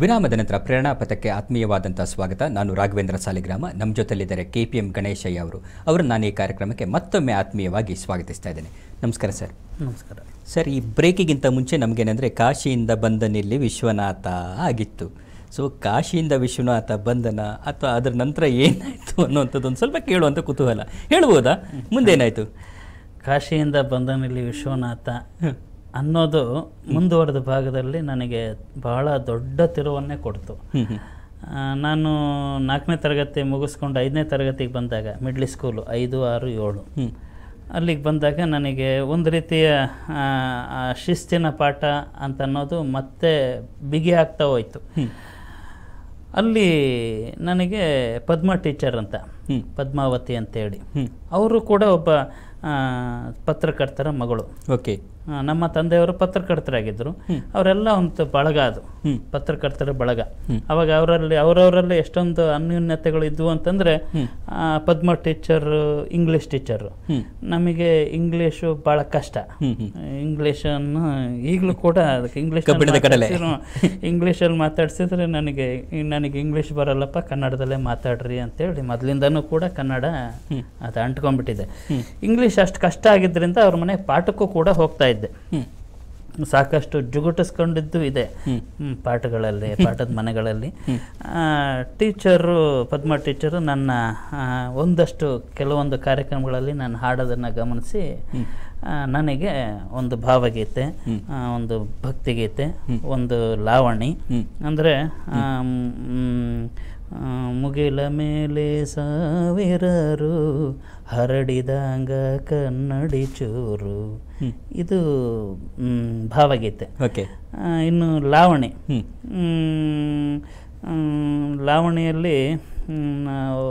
ವಿರಾಮದ ನಂತರ ಪ್ರೇರಣಾ ಪಥಕ್ಕೆ ಆತ್ಮೀಯವಾದಂಥ ಸ್ವಾಗತ ನಾನು ರಾಘವೇಂದ್ರ ಸಾಲಿಗ್ರಾಮ ನಮ್ಮ ಜೊತೆಲಿದ್ದಾರೆ ಕೆ ಪಿ ಎಂ ಗಣೇಶಯ್ಯ ಅವರು ಅವರನ್ನು ನಾನು ಈ ಕಾರ್ಯಕ್ರಮಕ್ಕೆ ಮತ್ತೊಮ್ಮೆ ಆತ್ಮೀಯವಾಗಿ ಸ್ವಾಗತಿಸ್ತಾ ಇದ್ದೇನೆ ನಮಸ್ಕಾರ ಸರ್ ನಮಸ್ಕಾರ ಸರ್ ಈ ಬ್ರೇಕಿಗಿಂತ ಮುಂಚೆ ನಮಗೇನೆಂದರೆ ಕಾಶಿಯಿಂದ ಬಂದನಿಲ್ಲಿ ವಿಶ್ವನಾಥ ಆಗಿತ್ತು ಸೊ ಕಾಶಿಯಿಂದ ವಿಶ್ವನಾಥ ಬಂದನ ಅಥವಾ ಅದರ ನಂತರ ಏನಾಯಿತು ಅನ್ನುವಂಥದ್ದು ಒಂದು ಸ್ವಲ್ಪ ಕೇಳುವಂಥ ಕುತೂಹಲ ಹೇಳ್ಬೋದಾ ಮುಂದೇನಾಯಿತು ಕಾಶಿಯಿಂದ ಬಂದನಲ್ಲಿ ವಿಶ್ವನಾಥ ಅನ್ನೋದು ಮುಂದುವರೆದ ಭಾಗದಲ್ಲಿ ನನಗೆ ಬಹಳ ದೊಡ್ಡ ತಿರುವನ್ನೇ ಕೊಡ್ತು ಹ್ಞೂ ಹ್ಞೂ ಆ, ನಾನು ನಾಲ್ಕನೇ ತರಗತಿ ಮುಗಿಸ್ಕೊಂಡು ಐದನೇ ತರಗತಿಗೆ ಬಂದಾಗ ಮಿಡ್ಲ್ ಸ್ಕೂಲು ಐದು ಆರು ಏಳು ಹ್ಞೂ ಅಲ್ಲಿಗೆ ಬಂದಾಗ ನನಗೆ ಒಂದು ರೀತಿಯ ಆ, ಆ ಶಿಸ್ತಿನ ಪಾಠ ಅಂತ ಅನ್ನೋದು ಮತ್ತೆ ಬಿಗಿ ಆಗ್ತಾ ಹೋಯ್ತು ಅಲ್ಲಿ ನನಗೆ ಪದ್ಮ ಟೀಚರ್ ಅಂತ ಹ್ಞೂ ಪದ್ಮಾವತಿ ಅಂತೇಳಿ ಹ್ಞೂ ಅವರು ಕೂಡ ಒಬ್ಬ ಆ, ಪತ್ರಕರ್ತರ ಮಗಳು ಓಕೆ ಆ, ನಮ್ಮ ತಂದೆಯವರು ಪತ್ರಕರ್ತರಾಗಿದ್ದರು ಅವರೆಲ್ಲ ಒಂದು ಬಳಗ ಅದು ಹ್ಞೂ ಪತ್ರಕರ್ತರ ಬಳಗ ಅವಾಗ ಅವರಲ್ಲಿ ಅವರವರಲ್ಲಿ ಎಷ್ಟೊಂದು ಅನ್ಯೂನ್ಯತೆಗಳು ಇದ್ವು ಅಂತಂದರೆ ಪದ್ಮ ಟೀಚರ್ ಇಂಗ್ಲೀಷ್ ಟೀಚರು ಹ್ಞೂ ನಮಗೆ ಇಂಗ್ಲೀಷು ಭಾಳ ಕಷ್ಟ ಹ್ಞೂ ಹ್ಞೂ ಇಂಗ್ಲೀಷನ್ನು ಈಗಲೂ ಕೂಡ ಅದಕ್ಕೆ ಇಂಗ್ಲೀಷ್ ಕಬ್ಬಿಣದ ಕಡಲೆ. ಇಂಗ್ಲೀಷಲ್ಲಿ ಮಾತಾಡ್ಸಿದ್ರೆ ನನಗೆ ಈ- ನನಗೆ ಇಂಗ್ಲೀಷ್ ಬರಲ್ಲಪ್ಪ ಕನ್ನಡದಲ್ಲೇ ಮಾತಾಡ್ರಿ ಅಂತೇಳಿ ಮೊದಲಿಂದನೂ ಕೂಡ ಕನ್ನಡ ಅದು ಅಂಟ್ಕೊಂಡ್ಬಿಟ್ಟಿದೆ ಇಂಗ್ಲೀಷ್ ಅಷ್ಟು ಕಷ್ಟ ಆಗಿದ್ದರಿಂದ ಅವ್ರ ಮನೆ ಪಾಠಕ್ಕೂ ಕೂಡ ಹೋಗ್ತಾ ಇದ್ದೆ ಹ್ಞೂ ಸಾಕಷ್ಟು ಜುಗುಟಿಸ್ಕೊಂಡಿದ್ದು ಇದೆ ಹ್ಮ್, ಪಾಠಗಳಲ್ಲಿ ಪಾಠದ ಮನೆಗಳಲ್ಲಿ ಆ, ಟೀಚರು ಪದ್ಮ ಟೀಚರು ನನ್ನ ಆ, ಒಂದಷ್ಟು ಕೆಲವೊಂದು ಕಾರ್ಯಕ್ರಮಗಳಲ್ಲಿ ನಾನು ಹಾಡೋದನ್ನು ಗಮನಿಸಿ ಆ, ನನಗೆ ಒಂದು ಭಾವಗೀತೆ ಆ, ಒಂದು ಭಕ್ತಿಗೀತೆ ಒಂದು ಲಾವಣಿ ಹ್ಮ್. ಅಂದರೆ ಮುಗಿಲ ಮೇಲೆ ಸಾವಿರರು ಹರಡಿದಂಗ ಕನ್ನಡಿ ಚೂರು ಇದು ಮ್, ಭಾವಗೀತೆ ಓಕೆ ಆ, ಇನ್ನು ಲಾವಣಿ ಹ್ಞೂ ಮ್, ಮ್, ಲಾವಣಿಯಲ್ಲಿ ಮ್, ನಾವು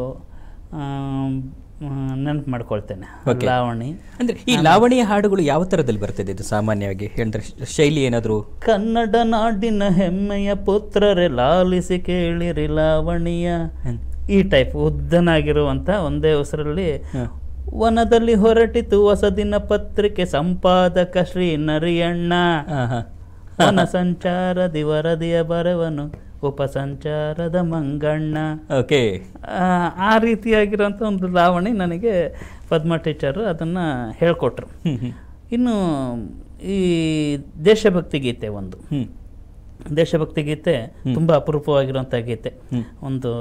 ನೆನಪು ಮಾಡ್ಕೊಳ್ತೇನೆ Okay. ಲಾವಣಿ ಅಂದರೆ ಈ ಲಾವಣಿಯ ಹಾಡುಗಳು ಯಾವ ಥರದಲ್ಲಿ ಬರ್ತದೆ ಇದು ಸಾಮಾನ್ಯವಾಗಿ ಹೇಳಿದ್ರೆ ಶೈಲಿ ಏನಾದರೂ ಕನ್ನಡ ನಾಡಿನ ಹೆಮ್ಮೆಯ ಪುತ್ರರೇ ಲಾಲಿಸಿ ಕೇಳಿರಿ ಲಾವಣಿಯ ಈ ಟೈಪ್ ಉದ್ದನಾಗಿರುವಂಥ ಒಂದೇ ಉಸಿರಲ್ಲಿ ವನದಲ್ಲಿ ಹೊರಟಿತು ಹೊಸದಿನ ಪತ್ರಿಕೆ ಸಂಪಾದಕ ಶ್ರೀ ನರಿಯಣ್ಣ ಹಾಂ ಹಾಂ ವನ ಸಂಚಾರದಿ ವರದಿಯ ಬರವನು ಉಪಸಂಚಾರದ ಮಂಗಣ್ಣ ಓಕೆ ಆ, ಆ ರೀತಿಯಾಗಿರುವಂಥ ಒಂದು ಲಾವಣಿ ನನಗೆ ಪದ್ಮ ಟೀಚರು ಅದನ್ನು ಹೇಳ್ಕೊಟ್ರು ಹ್ಞೂ ಹ್ಞೂ ಇನ್ನು ಈ ದೇಶಭಕ್ತಿ ಗೀತೆ ಒಂದು ಹ್ಞೂ ದೇಶಭಕ್ತಿ ಗೀತೆ ತುಂಬ ಅಪರೂಪವಾಗಿರುವಂಥ ಗೀತೆ ಹ್ಮ್. ಒಂದು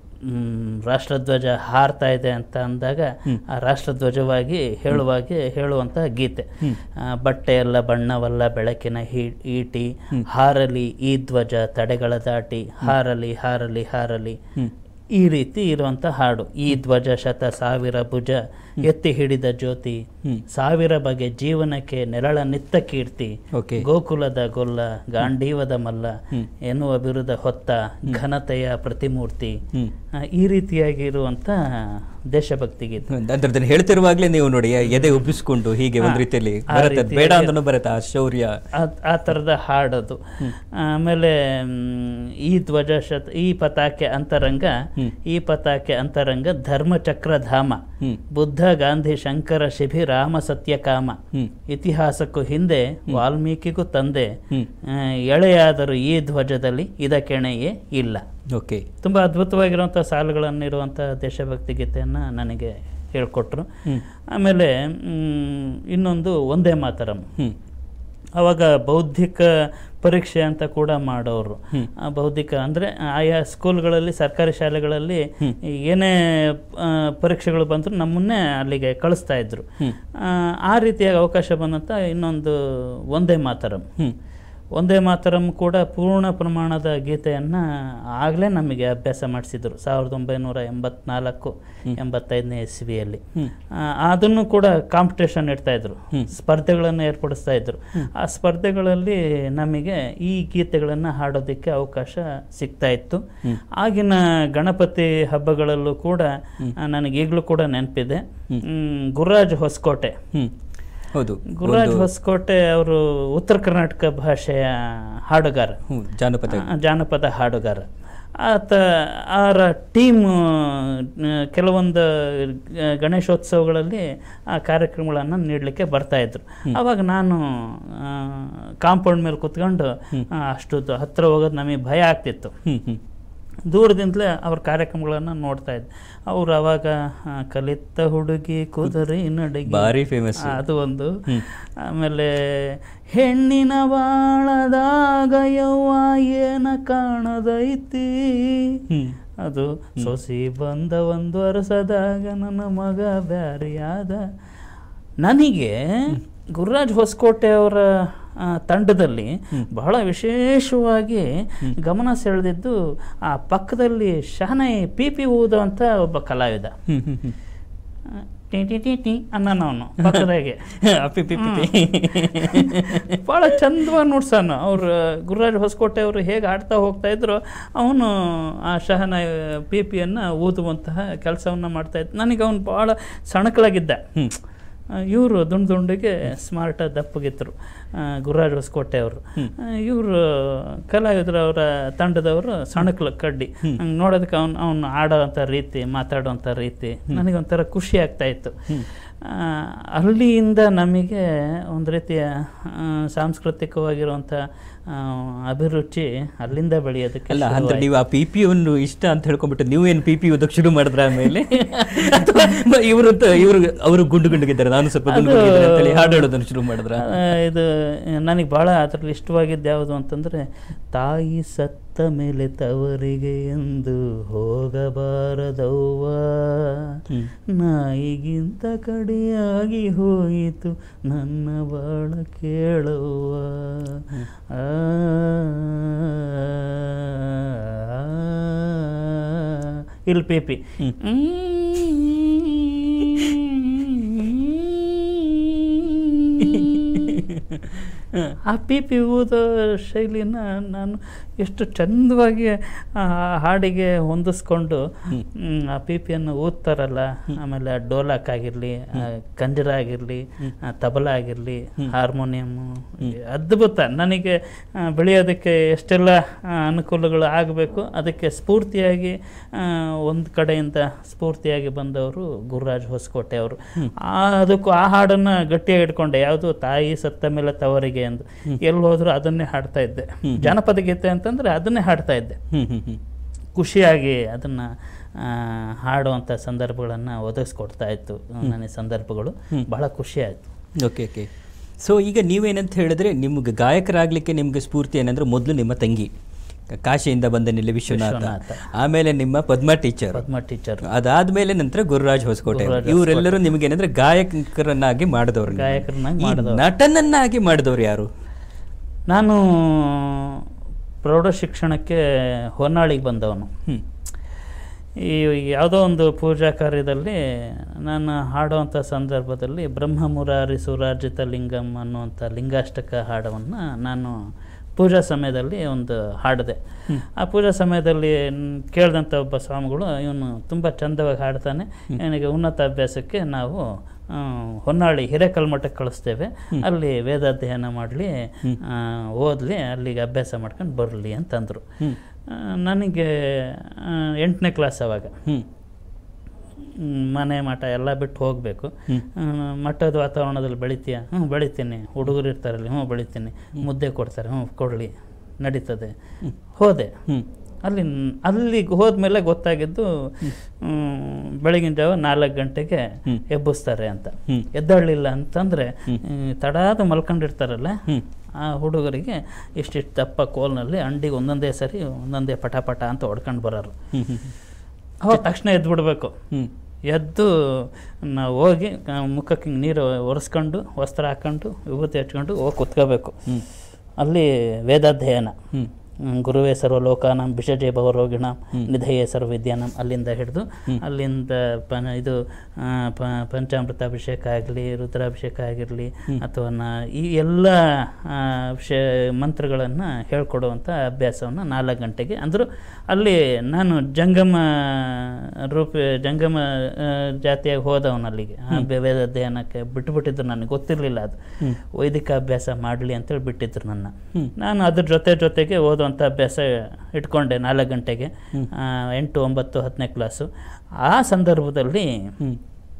ಮ್, ರಾಷ್ಟ್ರಧ್ವಜ ಹಾರ್ತಾ ಇದೆ ಅಂತ ಅಂದಾಗ ಆ ರಾಷ್ಟ್ರಧ್ವಜವಾಗಿ ಹೇಳುವಾಗೆ ಹೇಳುವಂತಹ ಗೀತೆ ಆ, ಬಟ್ಟೆ ಎಲ್ಲ ಬಣ್ಣವಲ್ಲ ಬೆಳಕಿನ ಹೀ ಈಟಿ ಹಾರಲಿ ಈ ಧ್ವಜ ತಡೆಗಳ ದಾಟಿ ಹಾರಲಿ ಹಾರಲಿ ಹಾರಲಿ ಈ ರೀತಿ ಇರುವಂಥ ಹಾಡು ಈ ಧ್ವಜ ಶತ ಸಾವಿರ ಭುಜ ಎತ್ತಿ ಹಿಡಿದ ಜ್ಯೋತಿ ಸಾವಿರ ಬಗೆ ಜೀವನಕ್ಕೆ ನೆರಳ ನಿತ್ತ ಕೀರ್ತಿ ಓಕೆ ಗೋಕುಲದ ಗೊಲ್ಲ ಗಾಂಡೀವದ ಮಲ್ಲ ಎನ್ನುವ ಬಿರುದ ಹೊತ್ತ ಘನತೆಯ ಪ್ರತಿಮೂರ್ತಿ ಹ್ಮ್. ಆ, ಈ ರೀತಿಯಾಗಿ ಇರುವಂತ ದೇಶಭಕ್ತಿ ಗೀತೆ ಅದನ್ನ ಹೇಳ್ತಿರುವಾಗಲೇ ನೀವು ನೋಡಿ ಎದೆ ಉಬ್ಬಿಸ್ಕೊಂಡು ಹೀಗೆ ಒಂದು ರೀತಿಯಲ್ಲಿ ಆ ಬರುತ್ತೆ ರೀತಿಯಾಗಿ- ಬೇಡ ಅಂತಾನು ಬರುತ್ತೆ ಆ ಶೌರ್ಯ ಆ- ಆ ಥರದ ಹಾಡೋದು ಆಮೇಲೆ ಮ್, ಈ ಧ್ವಜ ಶತ ಈ ಪತಾಕೆ ಅಂತರಂಗ ಈ ಪತಾಕೆ ಅಂತರಂಗ ಧರ್ಮಚಕ್ರ ಧಾಮ ಹ್ಮ್. ಬುದ್ಧ ಗಾಂಧಿ ಶಂಕರ ಶಿಬಿ ರಾಮ ಸತ್ಯಕಾಮ ಹ್ಮ್. ಇತಿಹಾಸಕ್ಕೂ ಹಿಂದೆ ವಾಲ್ಮೀಕಿಗೂ ತಂದೆ ಹ್ಮ್. ಆ, ಎಳೆಯಾದರೂ ಈ ಧ್ವಜದಲ್ಲಿ ಇದಕ್ಕೆಣೆಯೇ ಇಲ್ಲ ಓಕೆ ತುಂಬ ಅದ್ಭುತವಾಗಿರುವಂಥ ಸಾಲುಗಳನ್ನಿರುವಂಥ ದೇಶಭಕ್ತಿ ಗೀತೆಯನ್ನು ನನಗೆ ಹೇಳ್ಕೊಟ್ರು ಆಮೇಲೆ ಮ್, ಇನ್ನೊಂದು ಒಂದೇ ಮಾತರಂ ಹ್ಮ್ ಅವಾಗ ಬೌದ್ಧಿಕ ಪರೀಕ್ಷೆ ಅಂತ ಕೂಡ ಮಾಡೋರು ಆ ಬೌದ್ಧಿಕ ಅಂದರೆ ಆಯಾ ಸ್ಕೂಲ್ಗಳಲ್ಲಿ ಸರ್ಕಾರಿ ಶಾಲೆಗಳಲ್ಲಿ ಏನೇ ಆ, ಪರೀಕ್ಷೆಗಳು ಬಂದರೂ ನಮ್ಮನ್ನೇ ಅಲ್ಲಿಗೆ ಕಳಿಸ್ತಾ ಇದ್ರು ಆ, ಆ ರೀತಿಯಾಗಿ ಅವಕಾಶ ಬಂದಂಥ ಇನ್ನೊಂದು ಒಂದೇ ಮಾತರಂ ಹ್ಮ್ ಒಂದೇ ಮಾತರಂ ಕೂಡ ಪೂರ್ಣ ಪ್ರಮಾಣದ ಗೀತೆಯನ್ನು ಆಗಲೇ ನಮಗೆ ಅಭ್ಯಾಸ ಮಾಡಿಸಿದ್ರು ಸಾವಿರದ ಒಂಬೈನೂರ ಎಂಬತ್ನಾಲ್ಕು ಎಂಬತ್ತೈದನೇ ಇಸ್ವಿಯಲ್ಲಿ ಆ, ಅದನ್ನು ಕೂಡ ಕಾಂಪಿಟೇಷನ್ ಇಡ್ತಾ ಇದ್ರು ಸ್ಪರ್ಧೆಗಳನ್ನು ಏರ್ಪಡಿಸ್ತಾ ಇದ್ರು ಆ ಸ್ಪರ್ಧೆಗಳಲ್ಲಿ ನಮಗೆ ಈ ಗೀತೆಗಳನ್ನು ಹಾಡೋದಕ್ಕೆ ಅವಕಾಶ ಸಿಗ್ತಾ ಇತ್ತು ಆಗಿನ ಗಣಪತಿ ಹಬ್ಬಗಳಲ್ಲೂ ಕೂಡ ಆ, ನನಗೆ ಈಗಲೂ ಕೂಡ ನೆನಪಿದೆ ಮ್, ಗುರುರಾಜ್ ಹೊಸಕೋಟೆ ಹ್ಮ್ ಹೌದು ಗುರುರಾಜ್ ಹೊಸಕೋಟೆ ಅವರು ಉತ್ತರ ಕರ್ನಾಟಕ ಭಾಷೆಯ ಹಾಡುಗಾರ ಹ್ಮ್ ಜಾನಪದ ಆ, ಜಾನಪದ ಹಾಡುಗಾರ ಆತ ಅವರ ಟೀಮ್ ಕೆಲವೊಂದು ಆ, ಗಣೇಶೋತ್ಸವಗಳಲ್ಲಿ ಆ ಕಾರ್ಯಕ್ರಮಗಳನ್ನು ನೀಡಲಿಕ್ಕೆ ಬರ್ತಾಯಿದ್ರು ಆವಾಗ ನಾನು ಕಾಂಪೌಂಡ್ ಮೇಲೆ ಕುತ್ಕೊಂಡು ಆ, ಅಷ್ಟು ದ- ಹತ್ರ ಹೋಗೋದು ನಮಗೆ ಭಯ ಆಗ್ತಿತ್ತು ಹ್ಮ್ ಹ್ಮ್ ದೂರದಿಂದಲೇ ಅವ್ರ ಕಾರ್ಯಕ್ರಮಗಳನ್ನು ನೋಡ್ತಾ ಇದ್ದೆ ಅವರು ಅವಾಗ ಆ, ಕಲಿತ ಹುಡುಗಿ ಕುದುರೆ ನಡಗಿ ಭಾರಿ ಫೇಮಸ್ ಆ, ಅದು ಒಂದು ಆಮೇಲೆ ಹೆಣ್ಣಿನ ಬಾಳದಾಗ ಯವ್ವ ಏನ ಕಾಣದೈತಿ ಹ್ಮ್ ಅದು ಸೊಸಿ ಬಂದ ಒಂದು ವರ್ಷದಾಗ ನನ್ನ ಮಗ ಬ್ಯಾರಿಯಾದ ನನಗೆ ಗುರುರಾಜ್ ಹೊಸಕೋಟೆ ಅವರ ಆ, ತಂಡದಲ್ಲಿ ಬಹಳ ವಿಶೇಷವಾಗಿ ಗಮನ ಸೆಳೆದಿದ್ದು ಆ ಪಕ್ಕದಲ್ಲಿ ಶಹನಾಯಿ ಪಿ ಪಿ ಊದುವಂಥ ಒಬ್ಬ ಕಲಾವಿದ ಹ್ಮ್ ಹ್ಮ್ ಹ್ಮ್ ಆ, ಟಿ ಟಿ ಟಿ ಟಿ ಅನ್ನೋನವನು ಪಕ್ಕದಾಗೆ ಅಪ್ಪಿ ಪಿ ಪಿ ಪಿ. ಭಾಳ ಚಂದವಾಗಿ ನೋಡ್ಸಾನ ಅವ್ರು ಗುರುರಾಜ್ ಹೊಸಕೋಟೆ ಅವರು ಹೇಗೆ ಆಡ್ತಾ ಹೋಗ್ತಾ ಇದ್ರು ಅವನು ಆ ಶಹನ ಪಿ ಪಿಯನ್ನು ಊದುವಂತಹ ಕೆಲಸವನ್ನು ಮಾಡ್ತಾ ಇದ್ದ ನನಗೆ ಅವನು ಭಾಳ ಸಣಕಲಾಗಿದ್ದ ಹ್ಮ್ ಇವರು ದುಂಡು ದುಂಡಿಗೆ ಸ್ಮಾರ್ಟ್ ದಪ್ಪಗಿದ್ರು ಆ, ಗುರುರಾಜ್ ಹೊಸಕೋಟೆ ಅವರು ಇವರು ಕಲಾವಿದರು ಅವರ ತಂಡದವರು ಸಣಕಲ ಕಡ್ಡಿ ಹಂಗೆ ನೋಡೋದಕ್ಕೆ ಅವ್ನು ಅವ್ನು ಆಡೋವಂಥ ರೀತಿ ಮಾತಾಡೋವಂಥ ರೀತಿ ನನಗೊಂಥರ ಖುಷಿ ಆಗ್ತಾ ಇತ್ತು ಆ, ಅಲ್ಲಿಯಿಂದ ನಮಗೆ ಒಂದು ರೀತಿಯ ಆ, ಸಾಂಸ್ಕೃತಿಕವಾಗಿರುವಂಥ ಆ, ಅಭಿರುಚಿ ಅಲ್ಲಿಂದ ಬೆಳೆಯೋದಕ್ಕೆ ಅಲ್ಲ ಅಂದ್ರೆ ಶುರುವಾಯ್ತು. ನೀವು ಆ ಪಿ ಪಿ ಒಂದು ಇಷ್ಟ ಅಂತ ಹೇಳ್ಕೊಂಡ್ಬಿಟ್ಟು ನೀವು ಏನು ಪಿ ಪಿ ಓದಕ್ಕೆ ಶುರು ಮಾಡಿದ್ರ ಆಮೇಲೆ ಇವರು ಇವರು ಅವರು ಗುಂಡು ಗುಂಡುಗಿದ್ದಾರೆ ನಾನು ಸ್ವಲ್ಪ ಗುಂಡು ಗುಂಡುಗಿದ್ದಾರೆ ಅಂತೇಳಿ ಹಾಡು ಹೇಳೋದನ್ನು ಶುರು ಮಾಡಿದ್ರ ಆ, ಇದು ನನಗೆ ಭಾಳ ಅದರಲ್ಲಿ ಇಷ್ಟವಾಗಿದ್ದು ಯಾವುದು ಅಂತಂದರೆ ತಾಯಿ ಸತ್ತ ಮೇಲೆ ತವರಿಗೆ ಎಂದು ಹೋಗಬಾರದವ್ವ ಹ್ಮ್. ನಾಯಿಗಿಂತ ಕಡೆಯಾಗಿ ಹೋಯಿತು ನನ್ನ ಬಾಳ ಕೇಳವ್ವ ಆ, ಇಲ್ಲಿ ಪಿ ಪಿ ಆ ಪಿ ಪಿ ಊದೋ ಶೈಲಿನ ನಾನು ಎಷ್ಟು ಚಂದವಾಗಿ ಆ ಹಾಡಿಗೆ ಹೊಂದಿಸ್ಕೊಂಡು ಹ್ಮ್, ಆ ಪಿ ಪಿಯನ್ನು ಊದ್ತಾರಲ್ಲ ಆಮೇಲೆ ಡೋಲಾಕ್ ಆಗಿರಲಿ ಕಂಜರ ಆಗಿರಲಿ ತಬಲ ಆಗಿರಲಿ ಹಾರ್ಮೋನಿಯಮ್ಮು ಅದ್ಭುತ ನನಗೆ ಆ, ಬೆಳೆಯೋದಕ್ಕೆ ಎಷ್ಟೆಲ್ಲ ಆ, ಅನುಕೂಲಗಳು ಆಗಬೇಕು ಅದಕ್ಕೆ ಸ್ಫೂರ್ತಿಯಾಗಿ ಒಂದು ಕಡೆಯಿಂದ ಸ್ಫೂರ್ತಿಯಾಗಿ ಬಂದವರು ಗುರುರಾಜ್ ಹೊಸಕೋಟೆ ಅವರು ಆ ಅದಕ್ಕೂ ಆ ಹಾಡನ್ನು ಗಟ್ಟಿಯಾಗಿ ಇಟ್ಕೊಂಡೆ ಯಾವುದು ತಾಯಿ ಸತ್ತ ಮೇಲೆ ತವರಿಗೆ ಎಂದು ಎಲ್ಲಿ ಹೋದ್ರು ಅದನ್ನೇ ಹಾಡ್ತಾ ಇದ್ದೆ ಜಾನಪದ ಗೀತೆ ಅಂತಂದ್ರೆ ಅದನ್ನೇ ಹಾಡ್ತಾ ಇದ್ದೆ ಹ್ಮ್ ಹ್ಮ್ ಹ್ಮ್ ಖುಷಿಯಾಗಿ ಅದನ್ನು ಹಾಡುವಂಥ ಸಂದರ್ಭಗಳನ್ನು ಒದಗಿಸ್ಕೊಡ್ತಾ ಇತ್ತು ನನಗೆ ಸಂದರ್ಭಗಳು ಬಹಳ ಖುಷಿ ಆಯಿತು ಓಕೆ ಓಕೆ ಸೊ ಈಗ ನೀವೇನಂತ ಹೇಳಿದ್ರೆ ನಿಮ್ಗೆ ಗಾಯಕರಾಗಲಿಕ್ಕೆ ನಿಮ್ಗೆ ಸ್ಫೂರ್ತಿ ಏನಂದ್ರೆ ಮೊದಲು ನಿಮ್ಮ ತಂಗಿ ಕಾಶಿಯಿಂದ ಬಂದ ನಿಲ್ಲಿ ವಿಶ್ವನಾಥ ವಿಶ್ವನಾಥ. ಆಮೇಲೆ ನಿಮ್ಮ ಪದ್ಮ ಟೀಚರ್ ಪದ್ಮ ಟೀಚರ್ ಅದಾದ್ಮೇಲೆ ನಂತರ ಗುರುರಾಜ್ ಹೊಸಕೋಟೆ ಗುರುರಾಜ್ ಇವರೆಲ್ಲರೂ ನಿಮ್ಗೆ ಏನಂದ್ರೆ ಗಾಯಕರನ್ನಾಗಿ ಮಾಡಿದವ್ರು ನಿಮ್ಮನ್ನ. ಗಾಯಕರನ್ನಾಗಿ ಈ ಮಾಡಿದವ್ರು. ನಟನನ್ನಾಗಿ ಮಾಡಿದವ್ರು ಯಾರು ನಾನು ಪ್ರೌಢ ಶಿಕ್ಷಣಕ್ಕೆ ಹೊನ್ನಾಳಿಗೆ ಬಂದವನು ಹ್ಮ್ ಈ ಯಾವುದೋ ಒಂದು ಪೂಜಾ ಕಾರ್ಯದಲ್ಲಿ ನಾನು ಹಾಡುವಂಥ ಸಂದರ್ಭದಲ್ಲಿ ಬ್ರಹ್ಮ ಮುರಾರಿ ಸುರಾರ್ಜಿತ ಲಿಂಗಂ ಅನ್ನುವಂಥ ಲಿಂಗಾಷ್ಟಕ ಹಾಡವನ್ನು ನಾನು ಪೂಜಾ ಸಮಯದಲ್ಲಿ ಒಂದು ಹಾಡಿದೆ ಆ ಪೂಜಾ ಸಮಯದಲ್ಲಿ ನ್- ಕೇಳಿದಂಥ ಒಬ್ಬ ಸ್ವಾಮಿಗಳು ಇವನು ತುಂಬ ಚಂದವಾಗಿ ಹಾಡ್ತಾನೆ ಇವನಿಗೆ ಉನ್ನತ ಅಭ್ಯಾಸಕ್ಕೆ ನಾವು ಆ, ಹೊನ್ನಾಳಿ ಹಿರೇಕಲ್ಮಠಕ್ಕೆ ಕಳಿಸ್ತೇವೆ ಅಲ್ಲಿ ವೇದಾಧ್ಯಯನ ಮಾಡಲಿ ಓದಲಿ ಅಲ್ಲಿಗೆ ಅಭ್ಯಾಸ ಮಾಡ್ಕೊಂಡು ಬರಲಿ ಅಂತಂದರು ಆ, ನನಗೆ ಆ, ಎಂಟನೇ ಕ್ಲಾಸ್ ಅವಾಗ ಹ್ಮ್ ಹ್ಮ್, ಮನೆ ಮಠ ಎಲ್ಲ ಬಿಟ್ಟು ಹೋಗಬೇಕು ಮಠದ ವಾತಾವರಣದಲ್ಲಿ ಬೆಳಿತೀಯ ಹ್ಞೂ ಬೆಳಿತೀನಿ ಹುಡುಗರು ಇರ್ತಾರಲ್ಲಿ ಹ್ಞೂ ಬೆಳಿತೀನಿ ಮುದ್ದೆ ಕೊಡ್ತಾರೆ ಹ್ಞೂ ಕೊಡಲಿ ನಡೀತದೆ ಹೋದೆ ಹ್ಮ್ ಅಲ್ಲಿ ಅಲ್ಲಿಗೆ ಹೋದ್ಮೇಲೆ ಗೊತ್ತಾಗಿದ್ದು ಹ್ಮ್, ಬೆಳಗಿನ ಜಾವ ನಾಲ್ಕು ಗಂಟೆಗೆ ಎಬ್ಬಿಸ್ತಾರೆ ಅಂತ ಹ್ಮ್. ಎದ್ದಾಳಲಿಲ್ಲ ಅಂತಂದರೆ ತಡಾದ ಮಲ್ಕೊಂಡಿರ್ತಾರಲ್ಲ ಹ್ಮ್ ಆ ಹುಡುಗರಿಗೆ ಇಷ್ಟಿಷ್ಟು ದಪ್ಪ ಕೋಲ್ನಲ್ಲಿ ಅಂಡಿಗೆ ಒಂದೊಂದೇ ಸರಿ ಒಂದೊಂದೇ ಪಟ ಪಟ ಅಂತ ಹೊಡ್ಕೊಂಡು ಬರೋರು ಹ್ಮ್ ಹ್ಮ್ ಅವಾಗ ತಕ್ಷಣ ಎದ್ದು ಬಿಡಬೇಕು ಹ್ಮ್ ಎದ್ದು ನಾವು ಹೋಗಿ ಆ, ಮುಖಕ್ಕೆ ಹಿಂಗೆ ನೀರು ಒರೆಸ್ಕೊಂಡು ವಸ್ತ್ರ ಹಾಕ್ಕೊಂಡು ವಿಭೂತಿ ಹಚ್ಕೊಂಡು ಹೋಗಿ ಕುತ್ಕೋಬೇಕು ಹ್ಮ್ ಅಲ್ಲಿ ವೇದಾಧ್ಯಯನ ಹ್ಮ್ ಹ್ಮ್, ಗುರುವೇ ಸರ್ವಲೋಕಾನಂ ವಿಷಜೆ ಭವರೋಗಿಣ ನಿಧಯೇ ಸರ್ವವಿದ್ಯಾನಂ ಅಲ್ಲಿಂದ ಹಿಡಿದು ಅಲ್ಲಿಂದ ಪನ ಇದು ಆ, ಪ- ಪಂಚಾಮೃತಾಭಿಷೇಕ ಆಗಲಿ ರುದ್ರಾಭಿಷೇಕ ಆಗಿರಲಿ ಅಥವಾ ನಾ ಈ ಎಲ್ಲ ಆ, ವಿಷಯ ಮಂತ್ರಗಳನ್ನು ಹೇಳ್ಕೊಡುವಂಥ ಅಭ್ಯಾಸವನ್ನು ನಾಲ್ಕು ಗಂಟೆಗೆ ಅಂದರೂ ಅಲ್ಲಿ ನಾನು ಜಂಗಮ ರೂಪ ಜಂಗಮ ಆ, ಜಾತಿಯಾಗಿ ಹೋದವನು ಅಲ್ಲಿಗೆ ಆ ಬೆ- ವೇದ ಅಧ್ಯಯನಕ್ಕೆ ಬಿಟ್ಟುಬಿಟ್ಟಿದ್ರು ನನಗೆ ಗೊತ್ತಿರಲಿಲ್ಲ ಅದು ವೈದಿಕ ಅಭ್ಯಾಸ ಮಾಡಲಿ ಅಂತೇಳಿ ಬಿಟ್ಟಿದ್ರು ನನ್ನ ನಾನು ಅದ್ರ ಜೊತೆ ಜೊತೆಗೆ ಓದುವಂಥ ಓದುವಂಥ ಅಭ್ಯಾಸ ಇಟ್ಕೊಂಡೆ ನಾಲ್ಕು ಗಂಟೆಗೆ ಆ, ಎಂಟು ಒಂಬತ್ತು ಹತ್ತನೇ ಕ್ಲಾಸು ಆ ಸಂದರ್ಭದಲ್ಲಿ ಹ್ಮ್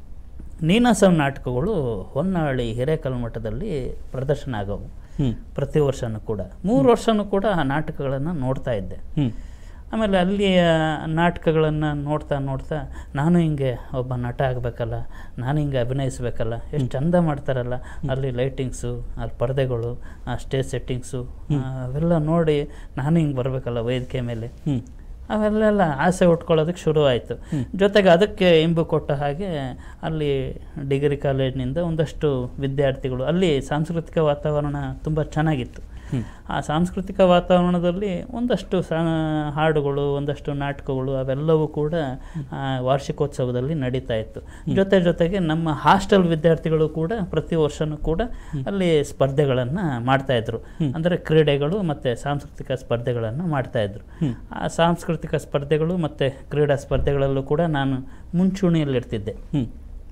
ನೀನಾಸಂ ನಾಟಕಗಳು ಹೊನ್ನಾಳಿ ಹಿರೇಕಲ್ಮಠದಲ್ಲಿ ಪ್ರದರ್ಶನ ಆಗವು ಹ್ಮ್ ಪ್ರತಿ ವರ್ಷನೂ ಕೂಡ ಮೂರು ವರ್ಷನೂ ಕೂಡ ಆ ನಾಟಕಗಳನ್ನು ನೋಡ್ತಾ ಇದ್ದೆ ಹ್ಮ್ ಆಮೇಲೆ ಅಲ್ಲಿಯ ನಾಟಕಗಳನ್ನು ನೋಡ್ತಾ ನೋಡ್ತಾ ನಾನು ಹಿಂಗೆ ಒಬ್ಬ ನಟ ಆಗಬೇಕಲ್ಲ ನಾನು ಹಿಂಗೆ ಅಭಿನಯಿಸ್ಬೇಕಲ್ಲ ಎಷ್ಟು ಚಂದ ಮಾಡ್ತಾರಲ್ಲ ಅಲ್ಲಿ ಲೈಟಿಂಗ್ಸು ಅಲ್ಲಿ ಪರದೆಗಳು ಆ ಸ್ಟೇಜ್ ಸೆಟ್ಟಿಂಗ್ಸು ಅವೆಲ್ಲ ನೋಡಿ ನಾನು ಹಿಂಗೆ ಬರಬೇಕಲ್ಲ ವೇದಿಕೆ ಮೇಲೆ ಹ್ಮ್ ಅವೆಲ್ಲ ಆಸೆ ಉಟ್ಕೊಳ್ಳೋದಕ್ಕೆ ಶುರುವಾಯಿತು ಜೊತೆಗೆ ಅದಕ್ಕೆ ಇಂಬು ಕೊಟ್ಟ ಹಾಗೆ ಅಲ್ಲಿ ಡಿಗ್ರಿ ಕಾಲೇಜಿನಿಂದ ಒಂದಷ್ಟು ವಿದ್ಯಾರ್ಥಿಗಳು ಅಲ್ಲಿ ಸಾಂಸ್ಕೃತಿಕ ವಾತಾವರಣ ತುಂಬ ಚೆನ್ನಾಗಿತ್ತು ಆ ಸಾಂಸ್ಕೃತಿಕ ವಾತಾವರಣದಲ್ಲಿ ಒಂದಷ್ಟು ಸಾ ಹಾಡುಗಳು ಒಂದಷ್ಟು ನಾಟಕಗಳು ಅವೆಲ್ಲವೂ ಕೂಡ ಆ, ವಾರ್ಷಿಕೋತ್ಸವದಲ್ಲಿ ನಡೀತಾ ಇತ್ತು ಜೊತೆ ಜೊತೆಗೆ ನಮ್ಮ ಹಾಸ್ಟೆಲ್ ವಿದ್ಯಾರ್ಥಿಗಳು ಕೂಡ ಪ್ರತಿ ವರ್ಷನೂ ಕೂಡ ಅಲ್ಲಿ ಸ್ಪರ್ಧೆಗಳನ್ನು ಮಾಡ್ತಾ ಇದ್ರು ಅಂದರೆ ಕ್ರೀಡೆಗಳು ಮತ್ತು ಸಾಂಸ್ಕೃತಿಕ ಸ್ಪರ್ಧೆಗಳನ್ನು ಮಾಡ್ತಾ ಇದ್ರು ಆ ಸಾಂಸ್ಕೃತಿಕ ಸ್ಪರ್ಧೆಗಳು ಮತ್ತು ಕ್ರೀಡಾ ಸ್ಪರ್ಧೆಗಳಲ್ಲೂ ಕೂಡ ನಾನು ಮುಂಚೂಣಿಯಲ್ಲಿರ್ತಿದ್ದೆ ಹ್ಮ್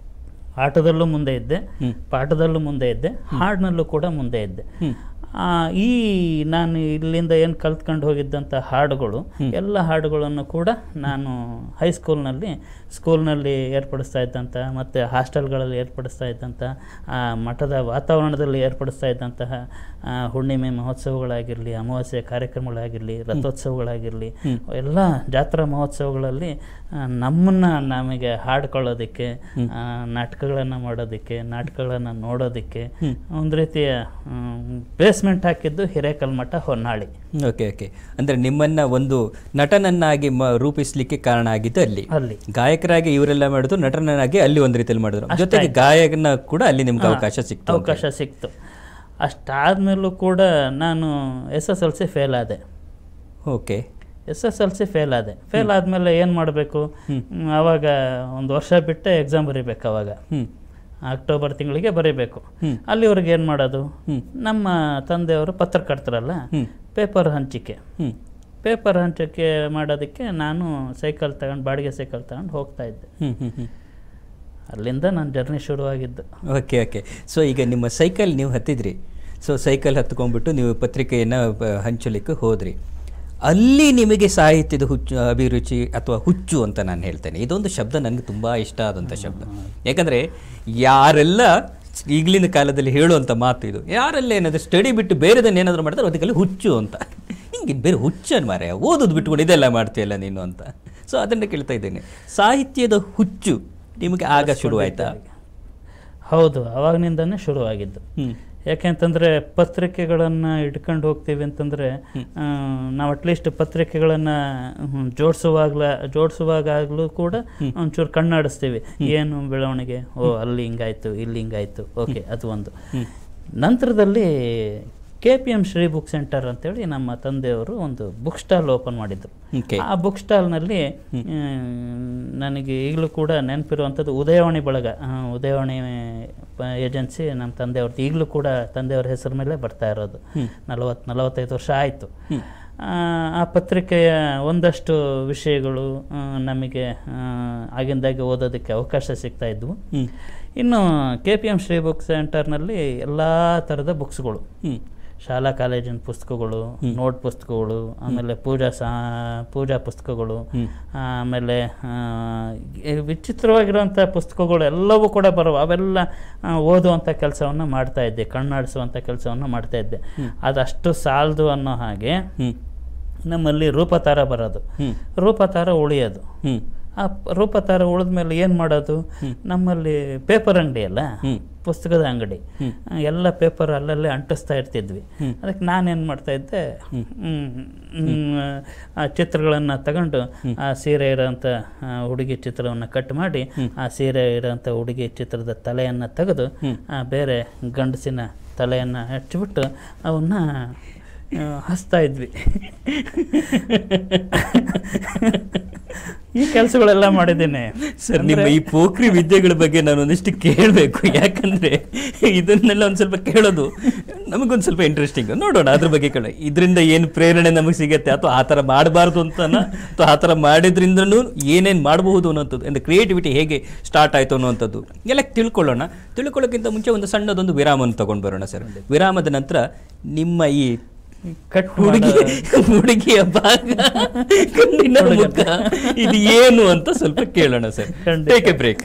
ಆಟದಲ್ಲೂ ಮುಂದೆ ಇದ್ದೆ ಹ್ಮ್. ಪಾಠದಲ್ಲೂ ಮುಂದೆ ಇದ್ದೆ ಹಾಡಿನಲ್ಲೂ ಕೂಡ ಮುಂದೆ ಇದ್ದೆ ಹ್ಮ್ ಆ, ಈ ನಾನು ಇಲ್ಲಿಂದ ಏನು ಕಲ್ತ್ಕೊಂಡು ಹೋಗಿದ್ದಂಥ ಹಾಡುಗಳು ಎಲ್ಲ ಹಾಡುಗಳನ್ನು ಕೂಡ ನಾನು ಹೈಸ್ಕೂಲ್ನಲ್ಲಿ ಸ್ಕೂಲ್ನಲ್ಲಿ ಏರ್ಪಡಿಸ್ತಾ ಇದ್ದಂಥ ಮತ್ತು ಹಾಸ್ಟೆಲ್ಗಳಲ್ಲಿ ಏರ್ಪಡಿಸ್ತಾ ಇದ್ದಂಥ ಆ ಮಠದ ವಾತಾವರಣದಲ್ಲಿ ಏರ್ಪಡಿಸ್ತಾ ಇದ್ದಂತಹ ಆ, ಹುಣ್ಣಿಮೆ ಮಹೋತ್ಸವಗಳಾಗಿರಲಿ ಅಮಾವಾಸ್ಯೆ ಕಾರ್ಯಕ್ರಮಗಳಾಗಿರಲಿ ರಥೋತ್ಸವಗಳಾಗಿರಲಿ ಎಲ್ಲ ಜಾತ್ರಾ ಮಹೋತ್ಸವಗಳಲ್ಲಿ ಆ, ನಮ್ಮನ್ನು ನಮಗೆ ಹಾಡ್ಕೊಳ್ಳೋದಕ್ಕೆ ನಾಟಕಗಳನ್ನು ಮಾಡೋದಕ್ಕೆ ನಾಟಕಗಳನ್ನು ನೋಡೋದಕ್ಕೆ ಒಂದು ರೀತಿಯ ಬೇಸ್ಮೆಂಟ್ ಹಾಕಿದ್ದು ಹಿರೇಕಲ್ಮಠ ಹೊನ್ನಾಳಿ ಓಕೆ ಓಕೆ ಅಂದ್ರೆ ನಿಮ್ಮನ್ನ ಒಂದು ನಟನನ್ನಾಗಿ ಮ- ರೂಪಿಸ್ಲಿಕ್ಕೆ ಕಾರಣ ಆಗಿದ್ದು ಅಲ್ಲಿ ಅಲ್ಲಿ ಗಾಯಕರಾಗಿ ಇವರೆಲ್ಲ ಮಾಡಿದ್ರು ನಟನನ್ನಾಗಿ ಅಲ್ಲಿ ಒಂದು ರೀತಿಯಲ್ಲಿ ಮಾಡಿದ್ರು ಜೊತೆಗೆ ಗಾಯಕನ ಕೂಡ ಅಲ್ಲಿ ನಿಮ್ಗೆ ಅವಕಾಶ ಸಿಕ್ತು ಅವಕಾಶ ಸಿಕ್ತು ಅಷ್ಟಾದ್ಮೇಲೂ ಕೂಡ ನಾನು S S L C fail ಆದೆ okay S S L C fail ಆದೆ ಫೇಲ್ ಆದಮೇಲೆ ಏನು ಮಾಡಬೇಕು ಆವಾಗ ಒಂದು ವರ್ಷ ಬಿಟ್ಟೆ ಎಕ್ಸಾಮ್ ಬರೀಬೇಕು ಅವಾಗ ಹ್ಮ್ ಅಕ್ಟೋಬರ್ ತಿಂಗಳಿಗೆ ಬರೀಬೇಕು ಹ್ಮ್. ಅಲ್ಲಿವರೆಗೆ ಏನು ಮಾಡೋದು ಹ್ಮ್. ನಮ್ಮ ತಂದೆಯವರು ಪತ್ರಕರ್ತರಲ್ಲ ಹ್ಮ್ ಪೇಪರ್ ಹಂಚಿಕೆ ಹ್ಮ್ ಪೇಪರ್ ಹಂಚಿಕೆ ಮಾಡೋದಕ್ಕೆ ನಾನು ಸೈಕಲ್ ತಗೊಂಡು ಬಾಡಿಗೆ ಸೈಕಲ್ ತಗೊಂಡು ಹೋಗ್ತಾ ಇದ್ದೆ ಹ್ಮ್ ಹ್ಮ್ ಹ್ಮ್ ಅಲ್ಲಿಂದ ನನ್ನ ಜರ್ನಿ ಶುರುವಾಗಿದ್ದು ಓಕೆ ಓಕೆ ಸೊ ಈಗ ನಿಮ್ಮ ಸೈಕಲ್ ನೀವು ಹತ್ತಿದ್ರಿ ಸೊ ಸೈಕಲ್ ಹತ್ಕೊಂಡ್ಬಿಟ್ಟು ನೀವು ಪತ್ರಿಕೆಯನ್ನು ಹಂಚಲಿಕ್ಕೆ ಹೋದ್ರಿ ಅಲ್ಲಿ ನಿಮಗೆ ಸಾಹಿತ್ಯದ ಹುಚ್ಚು ಅಭಿರುಚಿ ಅಥವಾ ಹುಚ್ಚು ಅಂತ ನಾನು ಹೇಳ್ತೇನೆ ಇದೊಂದು ಶಬ್ದ ನನಗೆ ತುಂಬ ಇಷ್ಟ ಆದಂಥ ಶಬ್ದ ಯಾಕಂದರೆ ಯಾರೆಲ್ಲ ಈಗಲಿನ ಕಾಲದಲ್ಲಿ ಹೇಳುವಂಥ ಮಾತು ಇದು ಯಾರೆಲ್ಲ ಏನಾದರೂ ಸ್ಟಡಿ ಬಿಟ್ಟು ಬೇರೆದನ್ನ ಏನಾದರೂ ಮಾಡ್ತಾರೆ ಅದಕ್ಕೆಲ್ಲ ಹುಚ್ಚು ಅಂತ ಹಿಂಗೆ ಬೇರೆ ಹುಚ್ಚನ್ ಮಾರೆ ಓದೋದು ಬಿಟ್ಕೊಂಡು ಇದೆಲ್ಲ ಮಾಡ್ತೀಯಲ್ಲ ನೀನು ಅಂತ ಸೊ ಅದನ್ನು ಕೇಳ್ತಾ ಇದ್ದೇನೆ ಸಾಹಿತ್ಯದ ಹುಚ್ಚು ನಿಮಗೆ ಆಗ ಶುರುವಾಯ್ತಾ ಹೌದು ಅವಾಗಿನಿಂದನೇ ಶುರುವಾಗಿದ್ದು ಹ್ಮ್ ಯಾಕೆಂತಂದರೆ ಪತ್ರಿಕೆಗಳನ್ನು ಇಟ್ಕೊಂಡು ಹೋಗ್ತೀವಿ ಅಂತಂದರೆ ನಾವು ಅಟ್ಲೀಸ್ಟ್ ಪತ್ರಿಕೆಗಳನ್ನು ಜೋಡಿಸುವಾಗ್ಲ ಜೋಡಿಸುವಾಗಲೂ ಕೂಡ ಒಂಚೂರು ಕಣ್ಣಾಡಿಸ್ತೀವಿ ಏನು ಬೆಳವಣಿಗೆ ಓ ಅಲ್ಲಿ ಹಿಂಗಾಯ್ತು ಇಲ್ಲಿ ಹಿಂಗಾಯ್ತು ಓಕೆ ಅದು ಒಂದು ನಂತರದಲ್ಲಿ K P M Shri book centre ಅಂತೇಳಿ ನಮ್ಮ ತಂದೆಯವರು ಒಂದು ಬುಕ್ ಸ್ಟಾಲ್ ಓಪನ್ ಮಾಡಿದ್ರು ಓಕೆ ಆ ಬುಕ್ ಸ್ಟಾಲ್ನಲ್ಲಿ ನನಗೆ ಈಗಲೂ ಕೂಡ ನೆನಪಿರುವಂಥದ್ದು ಉದಯವಾಣಿ ಬಳಗ ಆ, ಉದಯವಾಣಿ ಏಜೆನ್ಸಿ ನಮ್ಮ ತಂದೆಯವ್ರದ್ದು ಈಗಲೂ ಕೂಡ ತಂದೆಯವ್ರ ಹೆಸರು ಮೇಲೆ ಬರ್ತಾ ಇರೋದು ನಲವತ್ತು ನಲವತ್ತೈದು ವರ್ಷ ಆಯಿತು ಆ ಪತ್ರಿಕೆಯ ಒಂದಷ್ಟು ವಿಷಯಗಳು ಆ, ನಮಗೆ ಆ, ಆಗಿಂದಾಗೆ ಓದೋದಕ್ಕೆ ಅವಕಾಶ ಸಿಗ್ತಾ ಇದ್ವು ಹ್ಮ್ ಇನ್ನು K P M Shri book ಸೆಂಟರ್ನಲ್ಲಿ ಎಲ್ಲ ಥರದ ಬುಕ್ಸ್ಗಳು ಹ್ಮ್ ಶಾಲಾ ಕಾಲೇಜಿನ ಪುಸ್ತಕಗಳು ನೋಟ್ ಪುಸ್ತಕಗಳು ಆಮೇಲೆ ಪೂಜಾ ಸಾ ಪೂಜಾ ಪುಸ್ತಕಗಳು ಆಮೇಲೆ ಆ, ಈ ವಿಚಿತ್ರವಾಗಿರುವಂಥ ಪುಸ್ತಕಗಳು ಎಲ್ಲವೂ ಕೂಡ ಬರುವ ಅವೆಲ್ಲ ಆ, ಓದುವಂಥ ಕೆಲಸವನ್ನು ಮಾಡ್ತಾ ಇದ್ದೆ ಕಣ್ಣಾಡಿಸುವಂಥ ಕೆಲಸವನ್ನು ಮಾಡ್ತಾ ಇದ್ದೆ ಅದಷ್ಟು ಸಾಲದು ಅನ್ನೋ ಹಾಗೆ ಹ್ಮ್ ನಮ್ಮಲ್ಲಿ ರೂಪತಾರ ಬರೋದು ಹ್ಮ್ ರೂಪತಾರ ಉಳಿಯೋದು ಹ್ಮ್ ಆ ಪ- ರೂಪತಾರ ಉಳಿದ್ಮೇಲೆ ಏನು ಮಾಡೋದು ನಮ್ಮಲ್ಲಿ ಪೇಪರ್ ಅಂಗಡಿ ಅಲ್ಲ ಹ್ಮ್ ಪುಸ್ತಕದ ಅಂಗಡಿ ಆ, ಎಲ್ಲ ಪೇಪರ್ ಅಲ್ಲಲ್ಲೇ ಅಂಟಿಸ್ತಾ ಇರ್ತಿದ್ವಿ ಅದಕ್ಕೆ ನಾನೇನು ಮಾಡ್ತಾ ಇದ್ದೆ ಹ್ಮ್, ಹ್ಮ್, ಆ ಚಿತ್ರಗಳನ್ನು ತಗೊಂಡು ಆ ಸೀರೆ ಇರೋಂಥ ಆ, ಹುಡುಗಿ ಚಿತ್ರವನ್ನು ಕಟ್ ಮಾಡಿ ಆ ಸೀರೆ ಇರೋಂಥ ಹುಡುಗಿ ಚಿತ್ರದ ತಲೆಯನ್ನು ತೆಗೆದು ಆ, ಬೇರೆ ಗಂಡಸಿನ ತಲೆಯನ್ನು ಹಚ್ಚಿಬಿಟ್ಟು ಅವನ್ನ ಆ, ಹಚ್ತಾ ಇದ್ವಿ ಈ ಕೆಲಸಗಳೆಲ್ಲ ಮಾಡಿದ್ದೇನೆ ಸರ್ ನಿಮ್ಮ ಈ ಪೋಖ್ರಿ ವಿದ್ಯೆಗಳ ಬಗ್ಗೆ ನಾನು ಒಂದಿಷ್ಟು ಕೇಳಬೇಕು ಯಾಕಂದ್ರೆ ಇದನ್ನೆಲ್ಲ ಒಂದ್ ಸ್ವಲ್ಪ ಕೇಳೋದು ನಮಗೊಂದು ಸ್ವಲ್ಪ ಇಂಟ್ರೆಸ್ಟಿಂಗ್ ನೋಡೋಣ ಅದ್ರ ಬಗ್ಗೆ ಕೇಳೋಣ ಇದರಿಂದ ಏನು ಪ್ರೇರಣೆ ನಮಗೆ ಸಿಗತ್ತೆ ಅಥವಾ ಆ ಥರ ಮಾಡಬಾರ್ದು ಅಂತನ ಅಥವಾ ಆ ಥರ ಮಾಡಿದ್ರಿಂದನೂ ಏನೇನು ಮಾಡಬಹುದು ಅನ್ನೋಂಥದ್ದು ಅಂದರೆ ಕ್ರಿಯೇಟಿವಿಟಿ ಹೇಗೆ ಸ್ಟಾರ್ಟ್ ಆಯಿತು ಅನ್ನುವಂಥದ್ದು ಎಲ್ಲ ತಿಳ್ಕೊಳ್ಳೋಣ ತಿಳ್ಕೊಳ್ಳೋಕ್ಕಿಂತ ಮುಂಚೆ ಒಂದು ಸಣ್ಣದೊಂದು ವಿರಾಮವನ್ನು ತಗೊಂಡು ಬರೋಣ ಸರ್ ವಿರಾಮದ ನಂತರ ನಿಮ್ಮ ಈ ಕಟ್ ಹುಡುಗಿ ಹುಡುಗಿಯ ಭಾಗ ಕಣ್ಣಿನ ಮುಖ ಇದು ಏನು ಅಂತ ಸ್ವಲ್ಪ ಕೇಳೋಣ ಸರ್ ಖಂಡಿತ. ಟೇಕ್ ಎ ಬ್ರೇಕ್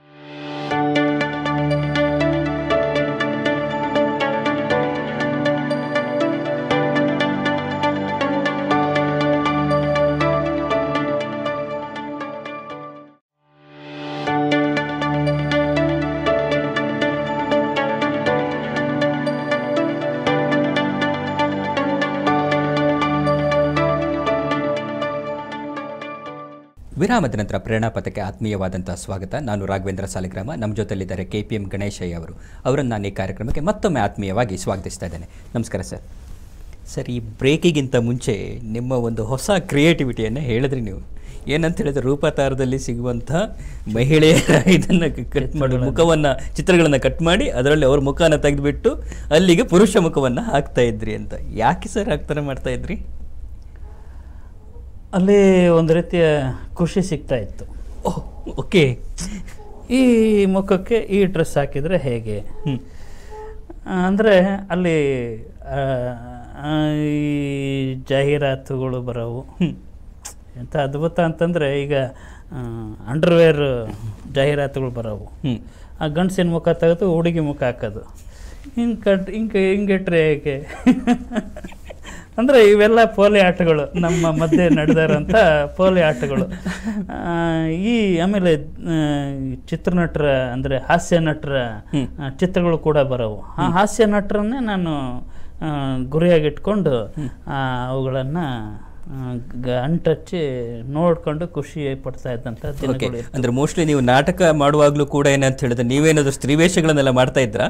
ವಿರಾಮದ ನಂತರ ಪ್ರೇರಣಾ ಪಥಕ್ಕೆ ಆತ್ಮೀಯವಾದಂತಹ ಸ್ವಾಗತ ನಾನು ರಾಘವೇಂದ್ರ ಸಾಲಿಗ್ರಾಮ ನಮ್ಮ ಜೊತೆಲಿದ್ದಾರೆ ಕೆ ಪಿ ಎಂ ಗಣೇಶಯ್ಯ ಅವರು ಅವರನ್ನು ನಾನು ಈ ಕಾರ್ಯಕ್ರಮಕ್ಕೆ ಮತ್ತೊಮ್ಮೆ ಆತ್ಮೀಯವಾಗಿ ಸ್ವಾಗತಿಸ್ತಾ ಇದ್ದೇನೆ ನಮಸ್ಕಾರ ಸರ್ ಸರ್ ಈ ಬ್ರೇಕಿಗಿಂತ ಮುಂಚೆ ನಿಮ್ಮ ಒಂದು ಹೊಸ ಕ್ರಿಯೇಟಿವಿಟಿಯನ್ನು ಹೇಳಿದ್ರಿ ನೀವು ಏನಂತ ಹೇಳಿದ್ರೆ ರೂಪತಾರದಲ್ಲಿ ಸಿಗುವಂಥ ಮಹಿಳೆಯರ ಇದನ್ನು ಕಟ್ ಮಾಡಿ ಮುಖವನ್ನು ಚಿತ್ರಗಳನ್ನು ಕಟ್ ಮಾಡಿ ಅದರಲ್ಲಿ ಅವ್ರ ಮುಖನ ತೆಗೆದುಬಿಟ್ಟು ಅಲ್ಲಿಗೆ ಪುರುಷ ಮುಖವನ್ನು ಹಾಕ್ತಾ ಇದ್ರಿ ಅಂತ ಯಾಕೆ ಸರ್ ಹಾಕ್ತಾನೆ ಮಾಡ್ತಾ ಇದ್ರಿ ಅಲ್ಲಿ ಒಂದು ರೀತಿಯ ಖುಷಿ ಸಿಗ್ತಾ ಇತ್ತು ಓಹ್ ಓಕೆ ಈ ಮುಖಕ್ಕೆ ಈ ಡ್ರೆಸ್ ಹಾಕಿದರೆ ಹೇಗೆ ಹ್ಞೂ ಅಂದರೆ ಅಲ್ಲಿ ಆ, ಆ, ಈ ಜಾಹೀರಾತುಗಳು ಬರೋವು ಎಂಥ ಅದ್ಭುತ ಅಂತಂದರೆ ಈಗ ಅಂಡರ್ವೇರ್ ಜಾಹೀರಾತುಗಳು ಬರೋವು ಹ್ಞೂ ಆ ಗಂಡಸಿನ ಮುಖ ತೆಗೆದು ಹುಡುಗಿ ಮುಖ ಹಾಕೋದು ಹಿಂಗೆ ಕಟ್ ಹಿಂಗೆ ಹಿಂಗಿಟ್ರೆ ಹೇಗೆ ಅಂದರೆ ಇವೆಲ್ಲ ಪೋಲಿ ಆಟಗಳು ನಮ್ಮ ಮಧ್ಯೆ ನಡೆದಿರೋಂಥ ಪೋಲಿ ಆಟಗಳು ಆ, ಈ ಆಮೇಲೆ ಆ, ಈ ಚಿತ್ರನಟರ ಅಂದರೆ ಹಾಸ್ಯ ನಟರ ಆ, ಚಿತ್ರಗಳು ಕೂಡ ಬರೋವು ಆ ಹಾಸ್ಯ ನಟರನ್ನೇ ನಾನು ಆ, ಗುರಿಯಾಗಿಟ್ಕೊಂಡು ಅವುಗಳನ್ನು ಅಂಟಚ್ಚಿ ನೋಡ್ಕೊಂಡು ಖುಷಿ ಪಡ್ತಾ ಇದ್ದಂಥ ಓಕೆ ದಿನಗಳು ಇತ್ತು. ಅಂದ್ರೆ ಮೋಸ್ಟ್ಲಿ ನೀವು ನಾಟಕ ಮಾಡುವಾಗಲೂ ಕೂಡ ಏನಂತ ಹೇಳಿದ್ರೆ ನೀವೇನಾದ್ರು ಸ್ತ್ರೀವೇಷಗಳನ್ನೆಲ್ಲ ಮಾಡ್ತಾ ಇದ್ರಾ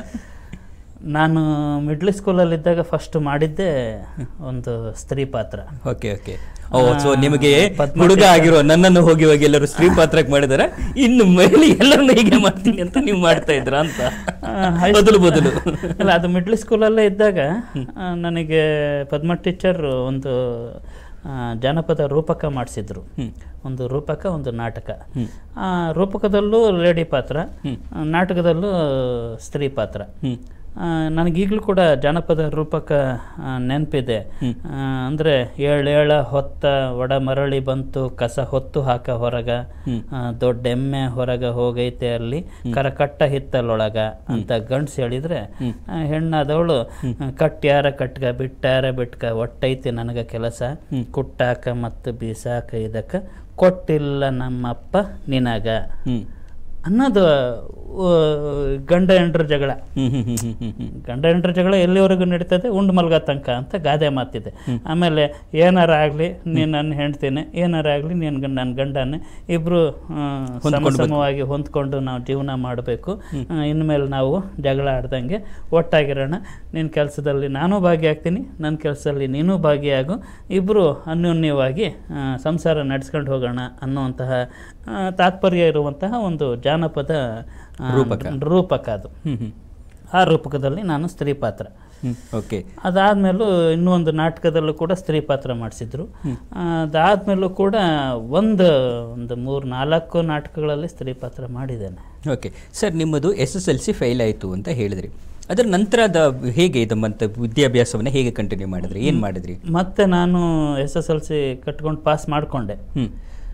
ನಾನು ಮಿಡ್ಲ್ ಸ್ಕೂಲಲ್ಲಿದ್ದಾಗ ಫಸ್ಟ್ ಮಾಡಿದ್ದೆ ಒಂದು ಸ್ತ್ರೀ ಪಾತ್ರ ಓಕೆ ಓಕೆ ಓ ಸೊ ನಿಮಗೆ ಪದ್ಮ ಹುಡುಗ ಆಗಿರೋ ನನ್ನನ್ನು ಹೋಗಿ ಹೋಗಿ ಎಲ್ಲರೂ ಸ್ತ್ರೀ ಪಾತ್ರಕ್ಕೆ ಮಾಡಿದಾರೆ ಇನ್ನು ಮಹಿಳೆ ಎಲ್ಲರನ್ನು ಹೀಗೆ ಮಾಡ್ತೀನಿ ಅಂತ ನೀವು ಮಾಡ್ತಾ ಇದ್ರ ಅಂತ ಆ, high ಬದಲು ಬದಲು ಅಲ್ಲ ಅದು ಮಿಡ್ಲ್ ಸ್ಕೂಲಲ್ಲೇ ಇದ್ದಾಗ ಆ, ನನಗೆ ಪದ್ಮ ಟೀಚರ್ ಒಂದು ಆ, ಜಾನಪದ ರೂಪಕ ಮಾಡಿಸಿದ್ರು ಒಂದು ರೂಪಕ ಒಂದು ನಾಟಕ ಆ ರೂಪಕದಲ್ಲೂ ಲೇಡಿ ಪಾತ್ರ ಆ, ನಾಟಕದಲ್ಲೂ ಸ್ತ್ರೀ ಪಾತ್ರ ಹ್ಮ್ ಆ, ನನಗೀಗಲೂ ಕೂಡ ಜಾನಪದ ರೂಪಕ ಆ, ನೆನಪಿದೆ ಆ, ಅಂದ್ರೆ ಏಳೇಳ ಹೊತ್ತ ಒಡ ಮರಳಿ ಬಂತು ಕಸ ಹೊತ್ತು ಹಾಕ ಹೊರಗ ಆ, ದೊಡ್ಡ ಎಮ್ಮೆ ಹೊರಗ ಹೋಗೈತೆ ಅಲ್ಲಿ ಕರಕಟ್ಟ ಹಿತ್ತಲೊಳಗ ಅಂತ ಗಂಡ್ಸ್ ಹೇಳಿದ್ರೆ ಆ, ಹೆಣ್ಣಾದವಳು ಆ, ಕಟ್ಯಾರ ಕಟ್ಗ ಬಿಟ್ಟಾರ ಬಿಟ್ಕ ಒಟ್ಟೈತಿ ನನಗ ಕೆಲಸ ಕುಟ್ಟಾಕ ಮತ್ತು ಬೀಸಾಕ ಇದಕ್ಕ ಕೊಟ್ಟಿಲ್ಲ ನಮ್ಮಪ್ಪ ನಿನಗ ಹ್ಮ್ ಅನ್ನೋದು ಆ, ಗಂಡ ಹೆಂಡ್ರ ಜಗಳ ಹ್ಮ್ ಹ್ಮ್ ಹ್ಮ್ ಹ್ಮ್ ಹ್ಮ್ ಹ್ಮ್ ಗಂಡ ಹೆಂಡ್ರ ಜಗಳ ಎಲ್ಲಿವರೆಗೂ ನಡೀತದೆ ಉಂಡು ಮಲ್ಗ ತನಕ ಅಂತ ಗಾದೆ ಮಾತಿದೆ ಆಮೇಲೆ ಏನಾರ ಆಗಲಿ ನೀನು ನನ್ನ ಹೆಂಡ್ತೀನಿ ಏನಾರ ಆಗಲಿ ನೀನು ನನ್ನ ಗಂಡನೇ ಇಬ್ಬರು ಸಮ ಸಮವಾಗಿ ಹೊಂದ್ಕೊಂಡು ನಾವು ಜೀವನ ಮಾಡಬೇಕು ಇನ್ಮೇಲೆ ನಾವು ಜಗಳ ಆಡ್ದಂಗೆ ಒಟ್ಟಾಗಿರೋಣ ನಿನ್ನ ಕೆಲಸದಲ್ಲಿ ನಾನು ಭಾಗಿಯಾಗ್ತೀನಿ ನನ್ನ ಕೆಲಸದಲ್ಲಿ ನೀನು ಭಾಗಿಯಾಗು ಇಬ್ಬರು ಅನ್ಯೋನ್ಯವಾಗಿ ಆ, ಸಂಸಾರ ನಡೆಸ್ಕೊಂಡು ಹೋಗೋಣ ಅನ್ನುವಂತಹ ಆ, ತಾತ್ಪರ್ಯ ಇರುವಂತಹ ಒಂದು ಜಾನಪದ ಆ, ರೂಪಕ. ರೂಪಕ ಅದು ಹ್ಮ್ ಹ್ಮ್ ಆ ರೂಪಕದಲ್ಲಿ ನಾನು ಸ್ತ್ರೀ ಪಾತ್ರ ಹ್ಮ್ ಓಕೆ ಅದಾದಮೇಲೂ ಇನ್ನೂ ಒಂದು ನಾಟಕದಲ್ಲೂ ಕೂಡ ಸ್ತ್ರೀ ಪಾತ್ರ ಮಾಡಿಸಿದ್ರು ಅದಾದಮೇಲೂ ಕೂಡ ಒಂದು ಒಂದು ಮೂರು ನಾಲ್ಕು ನಾಟಕಗಳಲ್ಲಿ ಸ್ತ್ರೀ ಪಾತ್ರ ಮಾಡಿದ್ದೇನೆ ಓಕೆ ಸರ್ ನಿಮ್ಮದು S S L C fail ಆಯಿತು ಅಂತ ಹೇಳಿದ್ರಿ ಅದರ ನಂತರದ ಹೇಗೆ ಇದು ಮತ್ತೆ ವಿದ್ಯಾಭ್ಯಾಸವನ್ನು ಹೇಗೆ ಕಂಟಿನ್ಯೂ ಮಾಡಿದ್ರಿ ಏನು ಮಾಡಿದ್ರಿ ಮತ್ತೆ ನಾನು ಎಸ್ ಎಸ್ ಎಲ್ ಸಿ ಕಟ್ಕೊಂಡು ಪಾಸ್ ಮಾಡಿಕೊಂಡೆ ಹ್ಮ್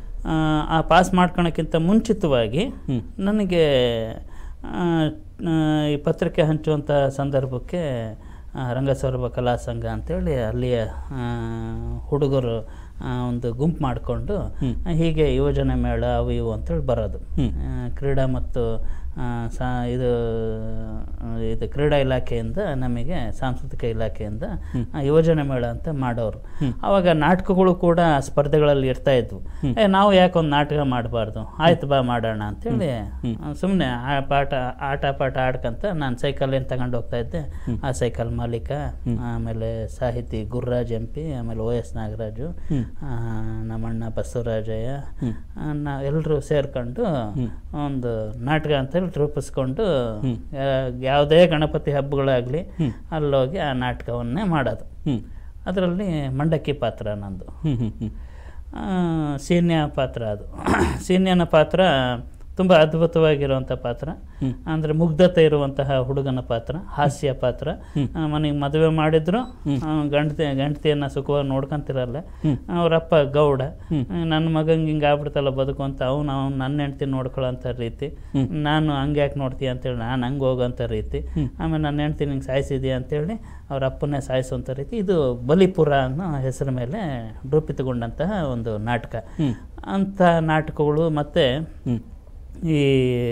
ಆ ಪಾಸ್ ಮಾಡ್ಕೊಳಕ್ಕಿಂತ ಮುಂಚಿತವಾಗಿ ಹ್ಮ್. ನನಗೆ ಆ, ಆ, ಈ ಪತ್ರಿಕೆ ಹಂಚುವಂಥ ಸಂದರ್ಭಕ್ಕೆ ಆ, ರಂಗಸೌರಭ ಕಲಾ ಸಂಘ ಅಂತೇಳಿ ಅಲ್ಲಿಯ ಆ, ಹುಡುಗರು ಆ, ಒಂದು ಗುಂಪು ಮಾಡಿಕೊಂಡು ಹೀಗೆ ಯೋಜನೆ ಮೇಳ ಅವು ಇವು ಅಂತೇಳಿ ಬರೋದು ಆ, ಕ್ರೀಡಾ ಮತ್ತು ಆ, ಸಾ ಇದು ಆ, ಇದು ಕ್ರೀಡಾ ಇಲಾಖೆಯಿಂದ ನಮಗೆ ಸಾಂಸ್ಕೃತಿಕ ಇಲಾಖೆಯಿಂದ ಆ, ಯೋಜನೆ ಮೇಳ ಅಂತ ಮಾಡೋರು ಅವಾಗ ನಾಟಕಗಳು ಕೂಡ ಸ್ಪರ್ಧೆಗಳಲ್ಲಿ ಇರ್ತಾ ಇದ್ವು ಏ ನಾವು ಯಾಕೊಂದು ನಾಟಕ ಮಾಡಬಾರ್ದು ಆಯ್ತು ಬಾ ಮಾಡೋಣ ಅಂತೇಳಿ ಸುಮ್ಮನೆ ಪಾಠ ಆಟ ಪಾಠ ಆಡ್ಕಂತ ನಾನು ಸೈಕಲ್ ಏನು ತಗೊಂಡು ಹೋಗ್ತಾ ಇದ್ದೆ ಆ ಸೈಕಲ್ ಮಾಲೀಕ ಆಮೇಲೆ ಸಾಹಿತಿ ಗುರುರಾಜ್ ಎಂ ಪಿ ಆಮೇಲೆ ಓ ಎಸ್ ನಾಗರಾಜು ಆ, ನಮ್ಮಣ್ಣ ಬಸವರಾಜಯ್ಯ ನಾ ಎಲ್ಲರೂ ಸೇರ್ಕೊಂಡು ಒಂದು ನಾಟಕ ಅಂತೇಳಿ ರೂಪಿಸ್ಕೊಂಡು ಯಾ- ಯಾವುದೇ ಗಣಪತಿ ಹಬ್ಬಗಳಾಗಲಿ ಅಲ್ಲೋಗಿ ಆ ನಾಟಕವನ್ನೇ ಮಾಡೋದು ಹ್ಮ್ ಅದರಲ್ಲಿ ಮಂಡಕ್ಕಿ ಪಾತ್ರ ನಂದು ಹ್ಮ್ ಹ್ಮ್ ಹ್ಮ್ ಆ, ಸೀನ್ಯ ಪಾತ್ರ ಅದು ಸೀನ್ಯನ ಪಾತ್ರ ತುಂಬ ಅದ್ಭುತವಾಗಿರುವಂಥ ಪಾತ್ರ ಹ್ಮ್. ಅಂದರೆ ಮುಗ್ಧತೆ ಇರುವಂತಹ ಹುಡುಗನ ಪಾತ್ರ ಹಾಸ್ಯ ಪಾತ್ರ ಮನೆಗೆ ಮದುವೆ ಮಾಡಿದ್ರು ಗಂಡತಿ ಗಂಡತಿಯನ್ನು ಸುಖವಾಗಿ ನೋಡ್ಕೊಂತಿರಲ್ಲ ಹ್ಮ್. ಅವರಪ್ಪ ಗೌಡ ಹ್ಮ್. ನನ್ನ ಮಗಂಗೆ ಹಿಂಗೆ ಆಗ್ಬಿಡ್ತಲ್ಲ ಬದುಕು ಅಂತ ಅವ್ನು ಅವ್ನು ನನ್ನ ಹೆಂಡ್ತಿ ನೋಡ್ಕೊಳ್ಳೋಂಥ ರೀತಿ ಹ್ಮ್. ನಾನು ಹಂಗೆ ಯಾಕೆ ನೋಡ್ತೀಯ ಅಂತೇಳಿ ನಾನು ಹಂಗೆ ಹೋಗೋಂಥ ರೀತಿ ಹ್ಮ್. ಆಮೇಲೆ ನನ್ನ ಹೆಂಡ್ತಿ ನಿಂಗೆ ಸಾಯಿಸಿದ್ಯಾ ಅಂತೇಳಿ ಅವ್ರ ಅಪ್ಪನ್ನೇ ಸಾಯಿಸುವಂಥ ರೀತಿ ಇದು ಬಲಿಪುರ ಅನ್ನೋ ಹೆಸರ ಮೇಲೆ ರೂಪಿತಗೊಂಡಂತಹ ಒಂದು ನಾಟಕ ಹ್ಮ್. ಅಂಥ ನಾಟಕಗಳು ಮತ್ತು ಹ್ಮ್. ಈ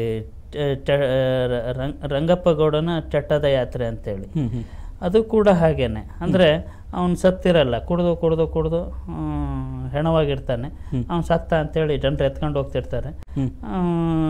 ಚ- ಚ- ರಂಗ್- ರಂಗಪ್ಪ ಗೌಡನ ಚಟ್ಟದ ಯಾತ್ರೆ ಅಂತೇಳಿ ಹ್ಮ್. ಹ್ಮ್. ಅದು ಕೂಡ ಹಾಗೇನೆ ಅಂದರೆ ಅವನು ಸತ್ತಿರಲ್ಲ ಕುಡ್ದು ಕುಡ್ದು ಕುಡ್ದು ಆ, ಹೆಣವಾಗಿರ್ತಾನೆ ಹ್ಮ್. ಅವ್ನು ಸತ್ತ ಅಂತೇಳಿ ಜನರು ಎತ್ಕೊಂಡು ಹೋಗ್ತಿರ್ತಾರೆ ಹ್ಮ್. ಆ,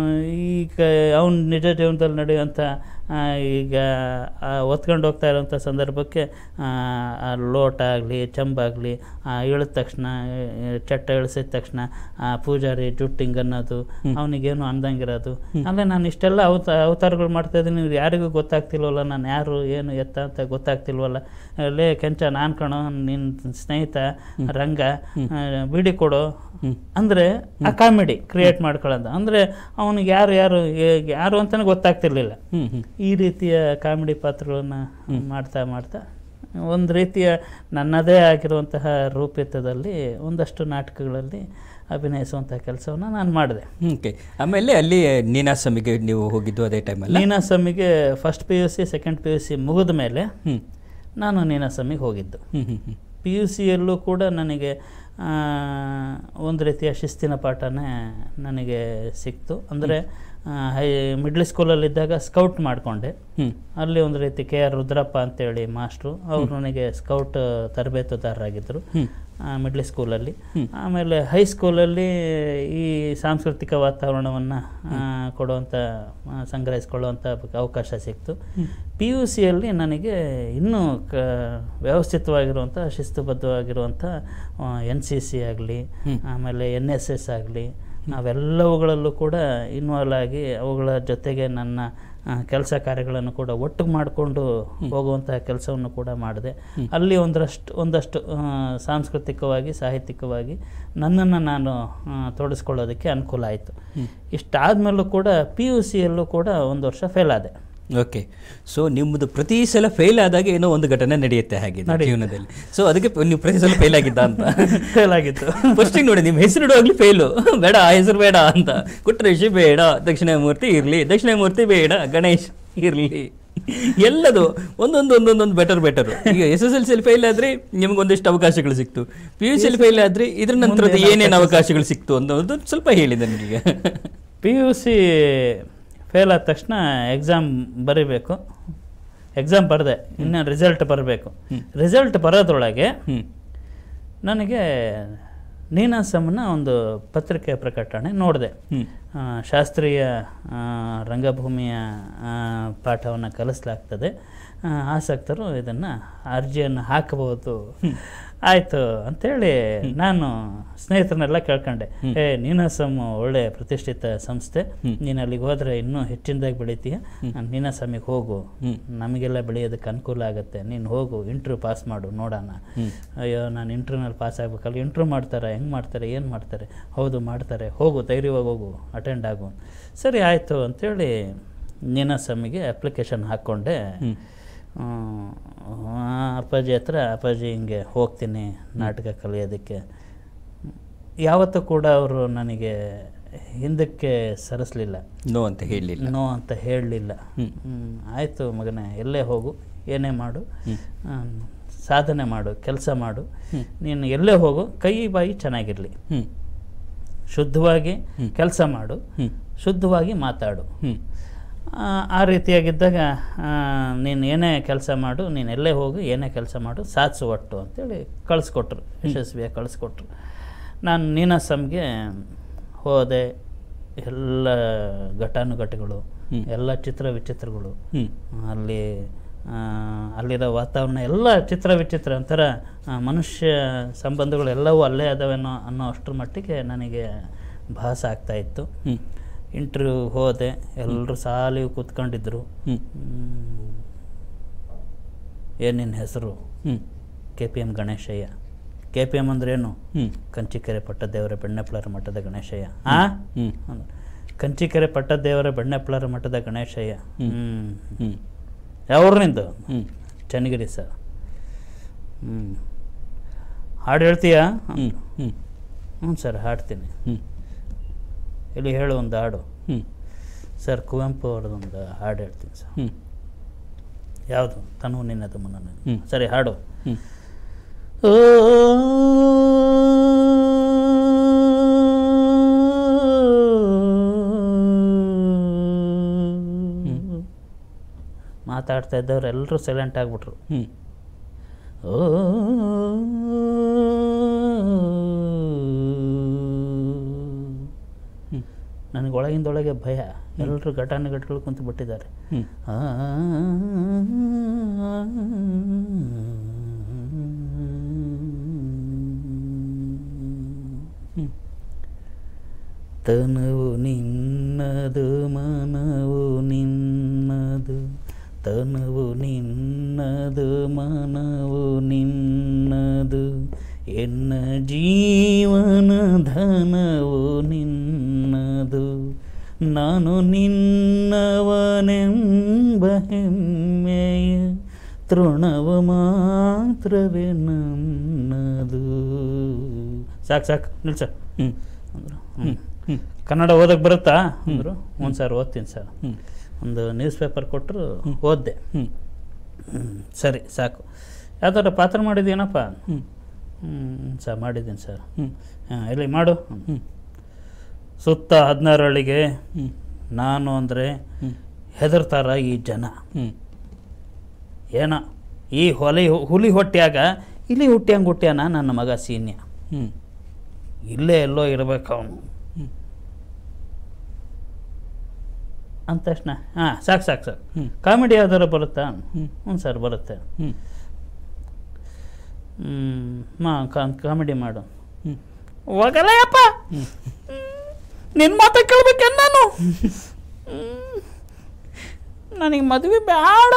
ಈಗ ಅವನು ನಿಜ ಜೀವನದಲ್ಲಿ ನಡೆಯುವಂಥ ಆ, ಈಗ ಆ, ಹೊತ್ಕೊಂಡು ಹೋಗ್ತಾ ಇರೋಂಥ ಸಂದರ್ಭಕ್ಕೆ ಆ, ಆ ಲೋಟ ಆಗಲಿ ಚಂಬಾಗಲಿ ಇಳಿದ ತಕ್ಷಣ ಆ, ಚಟ್ಟ ಇಳಿಸಿದ ತಕ್ಷಣ ಆ ಪೂಜಾರಿ ಜುಟ್ಟು ಹಿಂಗೆ ಅನ್ನೋದು ಅವನಿಗೇನು ಅಂದಂಗಿರೋದು ಅಂದರೆ ನಾನು ಇಷ್ಟೆಲ್ಲ ಅವತ ಅವತಾರಗಳು ಮಾಡ್ತಾ ಇದ್ದೀನಿ ಇವ್ರು ಯಾರಿಗೂ ಗೊತ್ತಾಗ್ತಿಲ್ವಲ್ಲ ನಾನು ಯಾರು ಏನು ಎತ್ತ ಅಂತ ಗೊತ್ತಾಗ್ತಿಲ್ವಲ್ಲ ಲೇ ಕೆಂಚ ನಾನು ಕಣೋ ನಿನ್ನ ಸ್ನೇಹಿತ ರಂಗ ಆ, ಬಿಡಿ ಕೊಡು ಅಂದರೆ ಆ ಕಾಮಿಡಿ ಕ್ರಿಯೇಟ್ ಮಾಡ್ಕೊಳ್ಳೋದು ಅಂದರೆ ಅವನಿಗೆ ಯಾರು ಯಾರು ಏ- ಯಾರು ಅಂತಲೇ ಗೊತ್ತಾಗ್ತಿರ್ಲಿಲ್ಲ ಹ್ಮ್. ಹ್ಮ್. ಈ ರೀತಿಯ ಕಾಮಿಡಿ ಪಾತ್ರಗಳನ್ನು ಮಾಡ್ತಾ ಮಾಡ್ತಾ ಒಂದು ರೀತಿಯ ನನ್ನದೇ ಆಗಿರುವಂತಹ ರೂಪಿತದಲ್ಲಿ ಒಂದಷ್ಟು ನಾಟಕಗಳಲ್ಲಿ ಅಭಿನಯಿಸುವಂಥ ಕೆಲಸವನ್ನು ನಾನು ಮಾಡಿದೆ ಓಕೆ ಆಮೇಲೆ ಅಲ್ಲಿ ನೀನಾಸಮಿಗೆ ನೀವು ಹೋಗಿದ್ದು ಅದೇ ಟೈಮಲ್ಲಿ ನೀನಾಸಮಿಗೆ first P U C second P U C ಮುಗಿದ ಮೇಲೆ ಹ್ಮ್ ನಾನು ನೀನಾಸಮಿಗೆ ಹೋಗಿದ್ದು ಹ್ಮ್ ಹ್ಮ್ ಹ್ಮ್ ಪಿ ಯು ಸಿಯಲ್ಲೂ ಕೂಡ ನನಗೆ ಆ, ಒಂದು ರೀತಿಯ ಶಿಸ್ತಿನ ಪಾಠನೇ ನನಗೆ ಸಿಕ್ತು ಅಂದರೆ ಹೈ ಮಿಡ್ಲ್ ಸ್ಕೂಲಲ್ಲಿದ್ದಾಗ ಸ್ಕೌಟ್ ಮಾಡಿಕೊಂಡೆ ಹ್ಮ್ ಅಲ್ಲಿ ಒಂದು ರೀತಿ ಕೆ ಆರ್ ರುದ್ರಪ್ಪ ಅಂತೇಳಿ ಮಾಸ್ಟ್ರು ಅವರು ನನಗೆ ಸ್ಕೌಟ್ ತರಬೇತುದಾರರಾಗಿದ್ದರು ಹ್ಮ್ ಮಿಡ್ಲ್ ಸ್ಕೂಲಲ್ಲಿ ಹ್ಮ್. ಆಮೇಲೆ ಹೈಸ್ಕೂಲಲ್ಲಿ ಈ ಸಾಂಸ್ಕೃತಿಕ ವಾತಾವರಣವನ್ನು ಕೊಡುವಂಥ ಆ, ಸಂಗ್ರಹಿಸ್ಕೊಳ್ಳುವಂಥ ಅವಕಾಶ ಸಿಕ್ತು ಪಿ ಯು ಸಿಯಲ್ಲಿ ನನಗೆ ಇನ್ನೂ ಕ ವ್ಯವಸ್ಥಿತವಾಗಿರುವಂಥ ಶಿಸ್ತುಬದ್ಧವಾಗಿರುವಂಥ ಎನ್ ಸಿ ಸಿ ಆಗಲಿ ಹ್ಮ್. ಆಮೇಲೆ ಎನ್ ಎಸ್ ಎಸ್ ಆಗಲಿ ಅವೆಲ್ಲವುಗಳಲ್ಲೂ ಕೂಡ ಇನ್ವಾಲ್ವ್ ಆಗಿ ಅವುಗಳ ಜೊತೆಗೆ ನನ್ನ ಕೆಲಸ ಕಾರ್ಯಗಳನ್ನು ಕೂಡ ಒಟ್ಟಿಗೆ ಮಾಡಿಕೊಂಡು ಹೋಗುವಂತಹ ಕೆಲಸವನ್ನು ಕೂಡ ಮಾಡಿದೆ ಅಲ್ಲಿ ಒಂದರಷ್ಟು ಒಂದಷ್ಟು ಆ, ಸಾಂಸ್ಕೃತಿಕವಾಗಿ ಸಾಹಿತ್ಯಿಕವಾಗಿ ನನ್ನನ್ನು ನಾನು ಆ, ತೊಡಗಿಸ್ಕೊಳ್ಳೋದಕ್ಕೆ ಅನುಕೂಲ ಆಯಿತು ಇಷ್ಟಾದಮೇಲೂ ಕೂಡ ಪಿ ಯು ಸಿಯಲ್ಲೂ ಕೂಡ ಒಂದು ವರ್ಷ ಫೇಲ್ ಆದೆ ಓಕೆ ಸೊ ನಿಮ್ಮದು ಪ್ರತಿ ಸಲ ಫೇಲ್ ಆದಾಗ ಏನೋ ಒಂದು ಘಟನೆ ನಡೆಯುತ್ತೆ ಹಾಗೆ ಜೀವನದಲ್ಲಿ ಸೊ ಅದಕ್ಕೆ ಪ- ನೀವು ಪ್ರತಿ ಸಲ ಫೇಲ್ ಆಗಿದ್ದ ಅಂತ ಫೇಲ್ ಆಗಿತ್ತು ಫಸ್ಟಿಗೆ ನೋಡಿ ನಿಮ್ಮ ಹೆಸರು ಇಡುವಾಗಲೂ ಫೇಲು ಬೇಡ ಆ ಹೆಸರು ಬೇಡ ಅಂತ ಕುಟ್ರೇಶಿ ಬೇಡ ದಕ್ಷಿಣಾಮೂರ್ತಿ ಇರಲಿ ದಕ್ಷಿಣಾಮೂರ್ತಿ ಬೇಡ ಗಣೇಶ್ ಇರಲಿ ಎಲ್ಲದು ಒಂದೊಂದು ಒಂದೊಂದೊಂದು ಬೆಟರ್ ಬೆಟರ್ ಈಗ S S L C fail ಆದ್ರೆ ನಿಮ್ಗೆ ಒಂದಿಷ್ಟು ಅವಕಾಶಗಳು ಸಿಕ್ತು ಪಿ ಯು ಸಿ ಫೇಲ್ ಆದ್ರೆ ಇದ್ರ ನಂತರದ ಏನೇನು ಅವಕಾಶಗಳು ಸಿಕ್ತು ಅನ್ನೋದು ಸ್ವಲ್ಪ ಹೇಳಿ ನನಗೆ ಪಿ ಯು ಸಿ ಫೇಲ್ ಆದ ತಕ್ಷಣ ಎಕ್ಸಾಮ್ ಬರೀಬೇಕು ಎಕ್ಸಾಮ್ ಬರೆದೆ ಇನ್ನು ರಿಸಲ್ಟ್ ಬರಬೇಕು ರಿಸಲ್ಟ್ ಬರೋದ್ರೊಳಗೆ ಹ್ಮ್ ನನಗೆ ನೀನಾಸಮ್ನ ಒಂದು ಪತ್ರಿಕೆ ಪ್ರಕಟಣೆ ನೋಡಿದೆ ಹ್ಮ್ ಆ, ಶಾಸ್ತ್ರೀಯ ಆ, ರಂಗಭೂಮಿಯ ಪಾಠವನ್ನು ಕಲಿಸಲಾಗ್ತದೆ ಆ, ಆಸಕ್ತರು ಇದನ್ನು ಅರ್ಜಿಯನ್ನು ಹಾಕಬಹುದು ಆಯಿತು ಅಂಥೇಳಿ ನಾನು ಸ್ನೇಹಿತರನ್ನೆಲ್ಲ ಕೇಳ್ಕೊಂಡೆ ಏ ನೀನಾಸಮ್ ಒಳ್ಳೆ ಪ್ರತಿಷ್ಠಿತ ಸಂಸ್ಥೆ ನೀನು ಅಲ್ಲಿಗೆ ಹೋದರೆ ಇನ್ನೂ ಹೆಚ್ಚಿನದಾಗಿ ಬೆಳಿತೀಯ ನೀನಾಸಮಿಗೆ ಹೋಗು ನಮಗೆಲ್ಲ ಬೆಳೆಯೋದಕ್ಕೆ ಅನುಕೂಲ ಆಗುತ್ತೆ ನೀನು ಹೋಗು ಇಂಟ್ರ್ಯೂ ಪಾಸ್ ಮಾಡು ನೋಡೋಣ ಅಯ್ಯೋ ನಾನು ಇಂಟ್ರ್ಯೂನಲ್ಲಿ ಪಾಸ್ ಆಗ್ಬೇಕಲ್ಲ ಇಂಟ್ರ್ಯೂ ಮಾಡ್ತಾರೆ ಹೆಂಗೆ ಮಾಡ್ತಾರೆ ಏನು ಮಾಡ್ತಾರೆ ಹೌದು ಮಾಡ್ತಾರೆ ಹೋಗು ಧೈರ್ಯವಾಗಿ ಹೋಗು ಅಟೆಂಡ್ ಆಗು ಸರಿ ಆಯಿತು ಅಂಥೇಳಿ ನೀನಾಸಮಿಗೆ ಅಪ್ಲಿಕೇಶನ್ ಹಾಕ್ಕೊಂಡೆ ಹ್ಮ್, ಆ, ಅಪ್ಪಾಜಿ ಹತ್ರ ಅಪ್ಪಾಜಿ ಹಿಂಗೆ ಹೋಗ್ತೀನಿ ನಾಟಕ ಕಲಿಯೋದಕ್ಕೆ ಯಾವತ್ತೂ ಕೂಡ ಅವರು ನನಗೆ ಹಿಂದಕ್ಕೆ ಸರಿಸಲಿಲ್ಲ ನೋ ಅಂತ ಹೇಳಲಿಲ್ಲ ನೋ ಅಂತ ಹೇಳಲಿಲ್ಲ ಆಯಿತು ಮಗನೇ ಎಲ್ಲೇ ಹೋಗು ಏನೇ ಮಾಡು ಹ್ಮ್, ಸಾಧನೆ ಮಾಡು ಕೆಲಸ ಮಾಡು ನೀನು ಎಲ್ಲೇ ಹೋಗು ಕೈ ಬಾಯಿ ಚೆನ್ನಾಗಿರಲಿ ಹ್ಮ್ ಶುದ್ಧವಾಗಿ ಕೆಲಸ ಮಾಡು ಹ್ಮ್ ಶುದ್ಧವಾಗಿ ಮಾತಾಡು ಹ್ಮ್ ಆ, ಆ ರೀತಿಯಾಗಿದ್ದಾಗ ಆ, ನೀನು ಏನೇ ಕೆಲಸ ಮಾಡು ನೀನು ಎಲ್ಲೇ ಹೋಗು ಏನೇ ಕೆಲಸ ಮಾಡು ಸಾಧಿಸು ಒಟ್ಟು ಅಂತೇಳಿ ಕಳಿಸ್ಕೊಟ್ರು ಯಶಸ್ವಿಯಾಗಿ ಕಳಿಸ್ಕೊಟ್ರು ನಾನು ನೀನಾಸಮ್ಗೆ ಹೋದೆ ಎಲ್ಲ ಘಟಾನುಘಟಿಗಳು ಹ್ಮ್. ಎಲ್ಲ ಚಿತ್ರ ವಿಚಿತ್ರಗಳು ಹ್ಮ್ ಅಲ್ಲಿ ಆ, ಅಲ್ಲಿರೋ ವಾತಾವರಣ ಎಲ್ಲ ಚಿತ್ರ ವಿಚಿತ್ರ ಒಂಥರ ಆ, ಮನುಷ್ಯ ಸಂಬಂಧಗಳು ಎಲ್ಲವೂ ಅಲ್ಲೇ ಅದಾವೇನೋ ಅನ್ನೋ ಅಷ್ಟರ ಮಟ್ಟಿಗೆ ನನಗೆ ಭಾಸ ಆಗ್ತಾ ಇತ್ತು ಹ್ಮ್ ಇಂಟರ್ವ್ಯೂ ಹೋದೆ ಎಲ್ಲರೂ ಸಾಲಿಗೆ ಕೂತ್ಕೊಂಡಿದ್ರು ಹ್ಮ್ ಏನು ನಿನ್ನ ಹೆಸರು ಹ್ಮ್ K P M Ganeshaiah K P M ಅಂದ್ರೇನು ಹ್ಮ್ ಕಂಚಿಕೆರೆ ಪಟ್ಟದೇವರ ಬೆಣ್ಣೆಪ್ಲರ ಮಠದ ಗಣೇಶಯ್ಯ ಆ ಹ್ಮ್ ಅಂದ್ರು. ಕಂಚಿಕೆರೆ ಪಟ್ಟದೇವರ ಬಣ್ಣೆಪ್ಪಳರ ಮಠದ ಗಣೇಶಯ್ಯ ಹ್ಮ್. ಹ್ಮ್ ಹ್ಮ್ ಯಾವ್ರನಿಂದ ಹ್ಮ್ ಚನ್ನಗಿರಿ ಸರ್ ಹ್ಞೂ ಹಾಡು ಹೇಳ್ತೀಯಾ ಹ್ಮ್ ಹ್ಮ್ ಹ್ಞೂ ಸರ್ ಹಾಡ್ತೀನಿ ಹ್ಮ್ ಇಲ್ಲಿ ಹೇಳು ಒಂದು ಹಾಡು ಹ್ಮ್ ಸರ್ ಕುವೆಂಪು ಅವ್ರದ್ದೊಂದು ಹಾಡು ಹೇಳ್ತೀನಿ ಸರ್ ಹ್ಮ್ ಯಾವುದು ತನು ನಿನ್ನದು ಮುನ್ನ ಹ್ಮ್. ಸರಿ ಹಾಡು ಹ್ಮ್ ಓ ಮಾತಾಡ್ತಾ ಇದ್ದವ್ರು ಎಲ್ಲರೂ ಸೈಲೆಂಟ್ ಆಗಿಬಿಟ್ರು ಹ್ಮ್ ಓ ಹ್ಮ್ ನನಗೆ ಒಳಗಿಂದೊಳಗೆ ಭಯ ಎಲ್ಲರೂ ಘಟಾನುಘಟಿಗಳು ಕುಂತು ಬಿಟ್ಟಿದ್ದಾರೆ ಹ್ಮ್ ಆ ಹ್ಮ್ ತನವು ನಿನ್ನದು ಮನವು ನಿನ್ನದು ತನವು ನಿನ್ನದು ಮನವು ನಿನ್ನದು ಎನ್ನ ಜೀವನ ಧನವು ನಿನ್ನದು ನಾನು ನಿನ್ನವನೆಂಬ ಹೆಮ್ಮೆಯ ತೃಣವು ಮಾತ್ರವೇ ನನ್ನದು ಸಾಕು ಸಾಕು ನಿಲ್ಸ ಹ್ಮ್ ಅಂದರು ಹ್ಮ್ ಹ್ಮ್ ಕನ್ನಡ ಓದಕ್ಕೆ ಬರುತ್ತಾ ಅಂದರು ಹ್ಞೂ ಸರ್ ಓದ್ತೀನಿ ಸರ್ ಹ್ಮ್ ಒಂದು ನ್ಯೂಸ್ ಪೇಪರ್ ಕೊಟ್ಟರು ಓದಿದೆ ಹ್ಮ್ ಸರಿ ಸಾಕು ಯಾವ್ದಾರ ಪಾತ್ರ ಮಾಡಿದ್ದೀನಪ್ಪ ಹ್ಮ್ ಹ್ಞೂ ಸರ್ ಮಾಡಿದ್ದೀನಿ ಸರ್ ಹ್ಮ್ ಹಾಂ ಇಲ್ಲಿ ಮಾಡು ಹ್ಮ್ ಸುತ್ತ ಹದಿನಾರು ಹಳ್ಳಿಗೆ ಹ್ಮ್ ನಾನು ಅಂದರೆ ಹ್ಮ್ ಹೆದರ್ತಾರ ಈ ಜನ ಹ್ಮ್ ಏನ ಈ ಹೊಲಿ ಹುಲಿ ಹೊಟ್ಯಾಗ ಇಲ್ಲಿ ಹುಟ್ಟ್ಯಾಂಗೆ ಹುಟ್ಟ್ಯಾನ ನನ್ನ ಮಗ ಸೀನ್ಯ ಹ್ಮ್ ಇಲ್ಲೇ ಎಲ್ಲೋ ಇರಬೇಕು ಅವನು ಹ್ಮ್ ಅಂದ ತಕ್ಷಣ ಹಾಂ ಸಾಕು ಸಾಕು ಸಾಕು ಹ್ಮ್ ಕಾಮಿಡಿ ಯಾವ್ದಾರ ಬರುತ್ತಾ ಹ್ಮ್ ಹ್ಞೂ ಸರ್ ಬರುತ್ತೆ ಹ್ಮ್ ಹ್ಮ್ ಮಾ ಕಾಮಿಡಿ ಮಾಡು ಹ್ಮ್ ಹೋಗಲ್ಲಯ್ಯಪ್ಪ ಹ್ಮ್ ನಿನ್ನ ಮಾತ ಕೇಳ್ಬೇಕೇನು ನಾನು ನನಗೆ ಮದುವೆ ಬೇಡ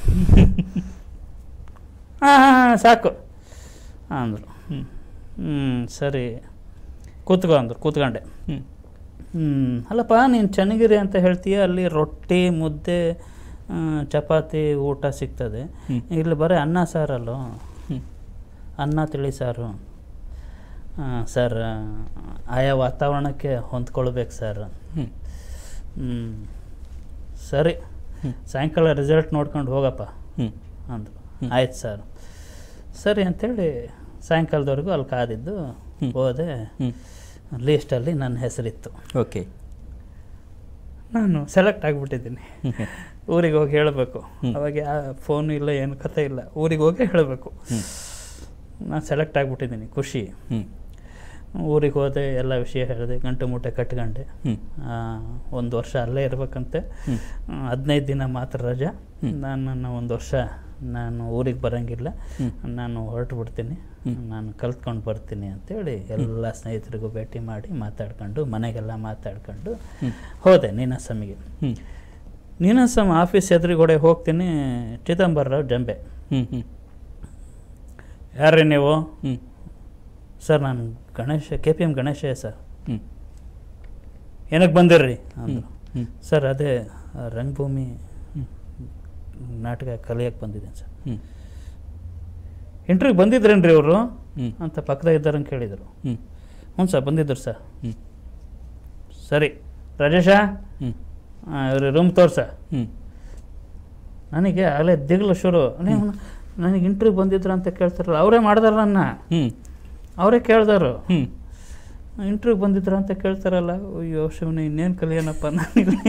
ಹಾಂ ಹಾಂ ಸಾಕು ಅಂದರು ಹ್ಮ್ ಹ್ಞೂ ಸರಿ ಕೂತ್ಕೊ ಅಂದರು ಕೂತ್ಕೊಂಡೆ ಹ್ಮ್ ಹ್ಞೂ ಅಲ್ಲಪ್ಪ ನೀನು ಚನ್ನಗಿರಿ ಅಂತ ಹೇಳ್ತೀಯ ಅಲ್ಲಿ ರೊಟ್ಟಿ ಮುದ್ದೆ ಆ, ಚಪಾತಿ ಊಟ ಸಿಗ್ತದೆ ಹ್ಮ್. ಇಲ್ಲಿ ಬರೀ ಅನ್ನ ಸಾರಲ್ಲೋ ಹ್ಮ್ ಅನ್ನ ತಿಳಿ ಸಾರು ಆ, ಸರ್ ಆಯಾ ವಾತಾವರಣಕ್ಕೆ ಹೊಂದ್ಕೊಳ್ಬೇಕು ಸರ್ ಹ್ಮ್ ಹ್ಞೂ ಸರಿ ಹ್ಮ್. ಸಾಯಂಕಾಲ ರಿಸಲ್ಟ್ ನೋಡ್ಕೊಂಡು ಹೋಗಪ್ಪ ಹ್ಮ್ ಅಂದರು ಹ್ಮ್. ಆಯ್ತು ಸರ್ ಸರಿ ಅಂಥೇಳಿ ಸಾಯಂಕಾಲದವರೆಗೂ ಅಲ್ಲಿ ಕಾದಿದ್ದು ಹ್ಮ್. ಹೋದೆ ಹ್ಮ್ ಲೀಸ್ಟಲ್ಲಿ ನನ್ನ ಹೆಸರಿತ್ತು ಓಕೆ ನಾನು ಸೆಲೆಕ್ಟ್ ಆಗಿಬಿಟ್ಟಿದ್ದೀನಿ ಊರಿಗೆ ಹೋಗಿ ಹೇಳಬೇಕು ಹ್ಮ್. ಅವಾಗ ಫೋನ್ ಇಲ್ಲ ಏನು ಕತೆ ಇಲ್ಲ ಊರಿಗೆ ಹೋಗಿ ಹೇಳಬೇಕು ಹ್ಮ್ ನಾನು ಸೆಲೆಕ್ಟ್ ಆಗಿಬಿಟ್ಟಿದ್ದೀನಿ ಖುಷಿ ಹ್ಮ್ ಊರಿಗೆ ಹೋದೆ ಎಲ್ಲ ವಿಷಯ ಹೇಳಿದೆ ಗಂಟು ಮೂಟೆ ಕಟ್ಕೊಂಡೆ ಹ್ಮ್ ಒಂದು ವರ್ಷ ಅಲ್ಲೇ ಇರ್ಬೇಕಂತೆ ಹ್ಮ್ ಹದಿನೈದು ದಿನ ಮಾತ್ರ ರಜಾ ಹ್ಮ್. ನಾನು ಒಂದು ವರ್ಷ ನಾನು ಊರಿಗೆ ಬರೋಂಗಿಲ್ಲ ಹ್ಮ್. ನಾನು ಹೊರಟು ಬಿಡ್ತೀನಿ ಹ್ಮ್. ನಾನು ಕಲ್ತ್ಕೊಂಡು ಬರ್ತೀನಿ ಅಂತೇಳಿ ಎಲ್ಲ ಸ್ನೇಹಿತರಿಗೂ ಭೇಟಿ ಮಾಡಿ ಮಾತಾಡ್ಕೊಂಡು ಮನೆಗೆಲ್ಲ ಮಾತಾಡ್ಕೊಂಡು ಹ್ಮ್. ಹೋದೆ ನೀನಾಸಮಿಗೆ ಹ್ಮ್ ನೀನಾಸಮ್ ಆಫೀಸ್ ಎದುರುಗಡೆ ಹೋಗ್ತೀನಿ ಚಿದಂಬರರಾವ್ ಜಂಬೆ ಹ್ಮ್ ಹ್ಮ್ ಯಾರ್ರೀ ನೀವು ಹ್ಮ್ ಸರ್ ನಾನು Ganesha K P M Ganesha sir ಹ್ಮ್ ಏನಕ್ಕೆ ಬಂದಿರ್ರಿ ಹ್ಮ್ ಅಂದರು ಹ್ಮ್ ಸರ್ ಅದೇ ಆ, ರಂಗಭೂಮಿ ಹ್ಮ್ ನಾಟಕ ಕಲಿಯಕ್ಕೆ ಬಂದಿದ್ದೀನಿ ಸರ್ ಹ್ಮ್ ಇಂಟ್ರ್ವ್ಯೂಗೆ ಬಂದಿದ್ರೇನ್ರಿ ಅವರು ಹ್ಮ್ ಅಂತ ಪಕ್ಕದಾಗ ಇದ್ದಾರಂತ ಕೇಳಿದರು ಹ್ಮ್ ಹ್ಞೂ ಸರ್ ಬಂದಿದ್ದರು ಸರ್ ಹ್ಮ್ ಸರಿ ರಾಜೇಶ ಹ್ಮ್ ಇವ್ರ ರೂಮ್ ತೋರ್ಸ ಹ್ಮ್ ನನಗೆ ಅಲ್ಲೇ ದಿಗ್ಲು ಶುರು ನೀವು ನನಗೆ ಇಂಟ್ರ್ವ್ಯೂ ಬಂದಿದ್ರು ಅಂತ ಕೇಳ್ತಾರಲ್ಲ ಅವರೇ ಮಾಡ್ದಾರ ನನ್ನ ಹ್ಮ್ ಅವರೇ ಕೇಳ್ದಾರು ಹ್ಮ್ ಇಂಟ್ರ್ವ್ಯೂಗೆ ಬಂದಿದ್ರ ಅಂತ ಕೇಳ್ತಾರಲ್ಲ ಅಯ್ಯೋ ಶಿವನ ಇನ್ನೇನು ಕಲಿಯೋಣಪ್ಪ ನಾನು ಇಲ್ಲಿ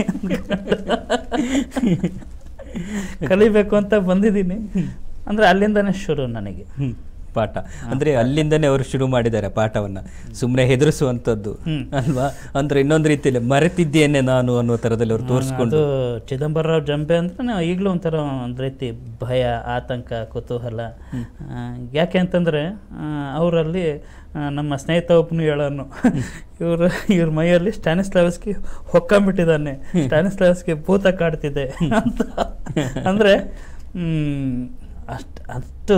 ಕಲಿಬೇಕು ಅಂತ ಬಂದಿದ್ದೀನಿ ಅಂದರೆ ಅಲ್ಲಿಂದನೇ ಶುರು ನನಗೆ ಹ್ಮ್ ಪಾಠ ಅಂದ್ರೆ ಅಲ್ಲಿಂದನೇ ಅವರು ಶುರು ಮಾಡಿದ್ದಾರೆ ಪಾಠವನ್ನ ಸುಮ್ಮನೆ ಹೆದರಿಸುವಂಥದ್ದು ಹ್ಮ್. ಅಲ್ವಾ ಅಂದ್ರೆ ಇನ್ನೊಂದು ರೀತಿಯಲ್ಲಿ ಮರೆತಿದ್ದೇನೆ ನಾನು ಅನ್ನೋ ತರದಲ್ಲಿ ಅವರು ತೋರಿಸ್ಕೊಂಡು ಅದು ಚಿದಂಬರರಾವ್ ಜಂಬೆ ಅಂದ್ರೆ ಈಗಲೂ ಒಂಥರ ಒಂದು ರೀತಿ ಭಯ ಆತಂಕ ಕುತೂಹಲ ಆ, ಯಾಕೆ ಅಂತಂದರೆ ಅವರಲ್ಲಿ ನಮ್ಮ ಸ್ನೇಹಿತ ಒಬ್ಬನು ಹೇಳೋನು ಇವರು ಇವ್ರ ಮೈಯಲ್ಲಿ ಸ್ಟ್ಯಾನಿಸ್ಲಾವಸ್ಕಿ ಹೊಕ್ಕೊಂಬಿಟ್ಟಿದ್ದಾನೆ ಸ್ಟ್ಯಾನಿಸ್ಲಾವಸ್ಕಿ ಭೂತ ಕಾಡ್ತಿದೆ ಅಂತ ಅಂದರೆ ಅಷ್ಟು ಅಷ್ಟು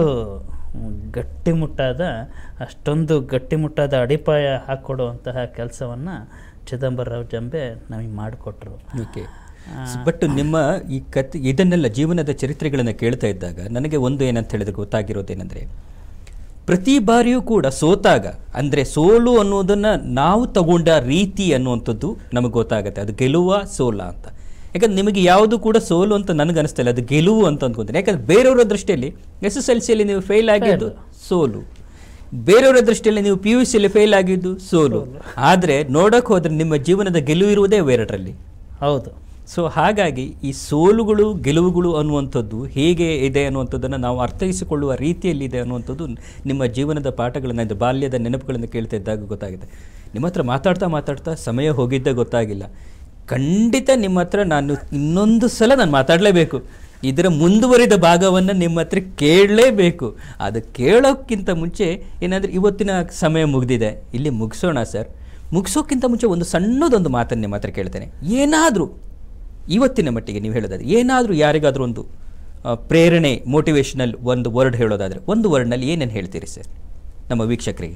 ಗಟ್ಟಿಮುಟ್ಟಾದ ಅಷ್ಟೊಂದು ಗಟ್ಟಿಮುಟ್ಟಾದ ಅಡಿಪಾಯ ಹಾಕ್ಕೊಡುವಂತಹ ಕೆಲಸವನ್ನು ಚಿದಂಬರರಾವ್ ಜಂಬೆ ನಮಗೆ ಮಾಡಿಕೊಟ್ರು ಓಕೆ ಬಟ್ ನಿಮ್ಮ ಈ ಕತ್ ಇದನ್ನೆಲ್ಲ ಜೀವನದ ಚರಿತ್ರೆಗಳನ್ನು ಕೇಳ್ತಾ ಇದ್ದಾಗ ನನಗೆ ಒಂದು ಏನಂತ ಹೇಳಿದ್ರೆ ಗೊತ್ತಾಗಿರೋದೇನೆಂದರೆ ಪ್ರತಿ ಬಾರಿಯೂ ಕೂಡ ಸೋತಾಗ ಅಂದರೆ ಸೋಲು ಅನ್ನೋದನ್ನು ನಾವು ತಗೊಂಡ ರೀತಿ ಅನ್ನುವಂಥದ್ದು ನಮಗೆ ಗೊತ್ತಾಗುತ್ತೆ ಅದು ಗೆಲುವ ಸೋಲ ಅಂತ ಯಾಕಂದ್ರೆ ನಿಮಗೆ ಯಾವುದು ಕೂಡ ಸೋಲು ಅಂತ ನನಗೆ ಅನಿಸ್ತಿಲ್ಲ ಅದು ಗೆಲುವು ಅಂತ ಅಂದ್ಕೊಂತೀನಿ ಯಾಕಂದ್ರೆ ಬೇರೆಯವರ ದೃಷ್ಟಿಯಲ್ಲಿ ಎಸ್ ಎಸ್ ಎಲ್ ಸಿಯಲ್ಲಿ ನೀವು ಫೇಲ್ ಆಗಿದ್ದು ಸೋಲು ಬೇರೆಯವರ ದೃಷ್ಟಿಯಲ್ಲಿ ನೀವು ಪಿ ಯು ಸಿಯಲ್ಲಿ ಫೇಲ್ ಆಗಿದ್ದು ಸೋಲು ಆದರೆ ನೋಡಕ್ಕೆ ಹೋದ್ರೆ ನಿಮ್ಮ ಜೀವನದ ಗೆಲುವು ಇರುವುದೇ ಬೇರೆಡರಲ್ಲಿ ಹೌದು ಸೊ ಹಾಗಾಗಿ ಈ ಸೋಲುಗಳು ಗೆಲುವುಗಳು ಅನ್ನುವಂಥದ್ದು ಹೇಗೆ ಇದೆ ಅನ್ನುವಂಥದ್ದನ್ನು ನಾವು ಅರ್ಥೈಸಿಕೊಳ್ಳುವ ರೀತಿಯಲ್ಲಿ ಇದೆ ಅನ್ನುವಂಥದ್ದು ನಿಮ್ಮ ಜೀವನದ ಪಾಠಗಳನ್ನು ಇದು ಬಾಲ್ಯದ ನೆನಪುಗಳನ್ನು ಕೇಳ್ತಾ ಇದ್ದಾಗ ಗೊತ್ತಾಗಿದೆ ನಿಮ್ಮ ಹತ್ರ ಮಾತಾಡ್ತಾ ಮಾತಾಡ್ತಾ ಸಮಯ ಹೋಗಿದ್ದೇ ಗೊತ್ತಾಗಿಲ್ಲ ಖಂಡಿತ ನಿಮ್ಮ ಹತ್ರ ನಾನು ಇನ್ನೊಂದು ಸಲ ನಾನು ಮಾತಾಡಲೇಬೇಕು ಇದರ ಮುಂದುವರಿದ ಭಾಗವನ್ನು ನಿಮ್ಮ ಹತ್ರ ಕೇಳಲೇಬೇಕು ಅದು ಕೇಳೋಕ್ಕಿಂತ ಮುಂಚೆ ಏನಾದರೂ ಇವತ್ತಿನ ಸಮಯ ಮುಗಿದಿದೆ ಇಲ್ಲಿ ಮುಗಿಸೋಣ ಸರ್ ಮುಗಿಸೋಕ್ಕಿಂತ ಮುಂಚೆ ಒಂದು ಸಣ್ಣದೊಂದು ಮಾತನ್ನು ನಿಮ್ಮ ಹತ್ರ ಕೇಳ್ತೇನೆ ಏನಾದರೂ ಇವತ್ತಿನ ಮಟ್ಟಿಗೆ ನೀವು ಹೇಳೋದಾದ್ರೆ ಏನಾದರೂ ಯಾರಿಗಾದರೂ ಒಂದು ಆ, ಪ್ರೇರಣೆ ಮೋಟಿವೇಶನಲ್ ಒಂದು ವರ್ಡ್ ಹೇಳೋದಾದರೆ ಒಂದು ವರ್ಡ್ನಲ್ಲಿ ಏನೇನು ಹೇಳ್ತೀರಿ ಸರ್ ನಮ್ಮ ವೀಕ್ಷಕರಿಗೆ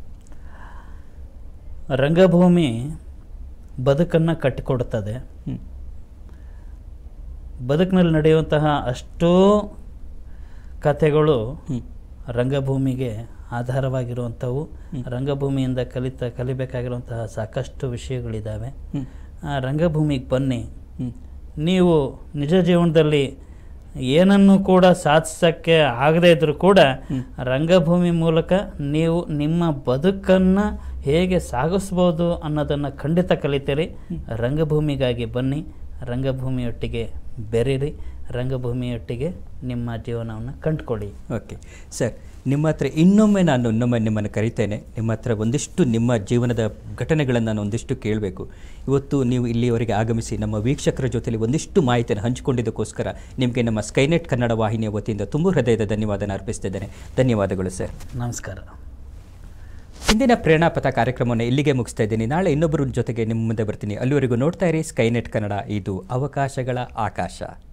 ರಂಗಭೂಮಿ ಬದುಕನ್ನು ಕಟ್ಟಿಕೊಡುತ್ತದೆ ಹ್ಮ್. ಬದುಕಿನಲ್ಲಿ ನಡೆಯುವಂತಹ ಅಷ್ಟೋ ಕಥೆಗಳು ಹ್ಮ್. ರಂಗಭೂಮಿಗೆ ಆಧಾರವಾಗಿರುವಂಥವು ರಂಗಭೂಮಿಯಿಂದ ಕಲಿತ ಕಲಿಬೇಕಾಗಿರುವಂತಹ ಸಾಕಷ್ಟು ವಿಷಯಗಳಿದ್ದಾವೆ ಹ್ಮ್. ಆ ರಂಗಭೂಮಿಗೆ ಬನ್ನಿ ಹ್ಮ್. ನೀವು ನಿಜ ಜೀವನದಲ್ಲಿ ಏನನ್ನು ಕೂಡ ಸಾಧಿಸೋಕ್ಕೆ ಆಗದೇ ಇದ್ರೂ ಕೂಡ ರಂಗಭೂಮಿ ಮೂಲಕ ನೀವು ನಿಮ್ಮ ಬದುಕನ್ನು ಹೇಗೆ ಸಾಗಿಸ್ಬೋದು ಅನ್ನೋದನ್ನು ಖಂಡಿತ ಕಲಿತೀರಿ ರಂಗಭೂಮಿಗಾಗಿ ಬನ್ನಿ ರಂಗಭೂಮಿಯೊಟ್ಟಿಗೆ ಬೆರೀರಿ ರಂಗಭೂಮಿಯೊಟ್ಟಿಗೆ ನಿಮ್ಮ ಜೀವನವನ್ನು ಕಂಡುಕೊಳ್ಳಿ ಓಕೆ ಸರ್ ನಿಮ್ಮ ಹತ್ರ ಇನ್ನೊಮ್ಮೆ ನಾನು ಇನ್ನೊಮ್ಮೆ ನಿಮ್ಮನ್ನು ಕರಿತೇನೆ ನಿಮ್ಮ ಹತ್ರ ಒಂದಿಷ್ಟು ನಿಮ್ಮ ಜೀವನದ ಘಟನೆಗಳನ್ನು ನಾನು ಒಂದಿಷ್ಟು ಕೇಳಬೇಕು ಇವತ್ತು ನೀವು ಇಲ್ಲಿಯವರೆಗೆ ಆಗಮಿಸಿ ನಮ್ಮ ವೀಕ್ಷಕರ ಜೊತೆಲಿ ಒಂದಿಷ್ಟು ಮಾಹಿತಿಯನ್ನು ಹಂಚಿಕೊಂಡಿದ್ದಕ್ಕೋಸ್ಕರ ನಿಮಗೆ ನಮ್ಮ ಸ್ಕೈನೆಟ್ ಕನ್ನಡ ವಾಹಿನಿಯ ವತಿಯಿಂದ ತುಂಬ ಹೃದಯದ ಧನ್ಯವಾದನ ಅರ್ಪಿಸ್ತಿದ್ದೇನೆ ಧನ್ಯವಾದಗಳು ಸರ್ ನಮಸ್ಕಾರ ಇಂದಿನ ಪ್ರೇರಣಾಪಥ ಕಾರ್ಯಕ್ರಮವನ್ನು ಇಲ್ಲಿಗೆ ಮುಗಿಸ್ತಾ ಇದ್ದೀನಿ ನಾಳೆ ಇನ್ನೊಬ್ಬರ ಜೊತೆಗೆ ನಿಮ್ಮ ಮುಂದೆ ಬರ್ತೀನಿ ಅಲ್ಲಿವರೆಗೂ ನೋಡ್ತಾ ಇರಿ ಸ್ಕೈನೆಟ್ ಕನ್ನಡ ಇದು ಅವಕಾಶಗಳ ಆಕಾಶ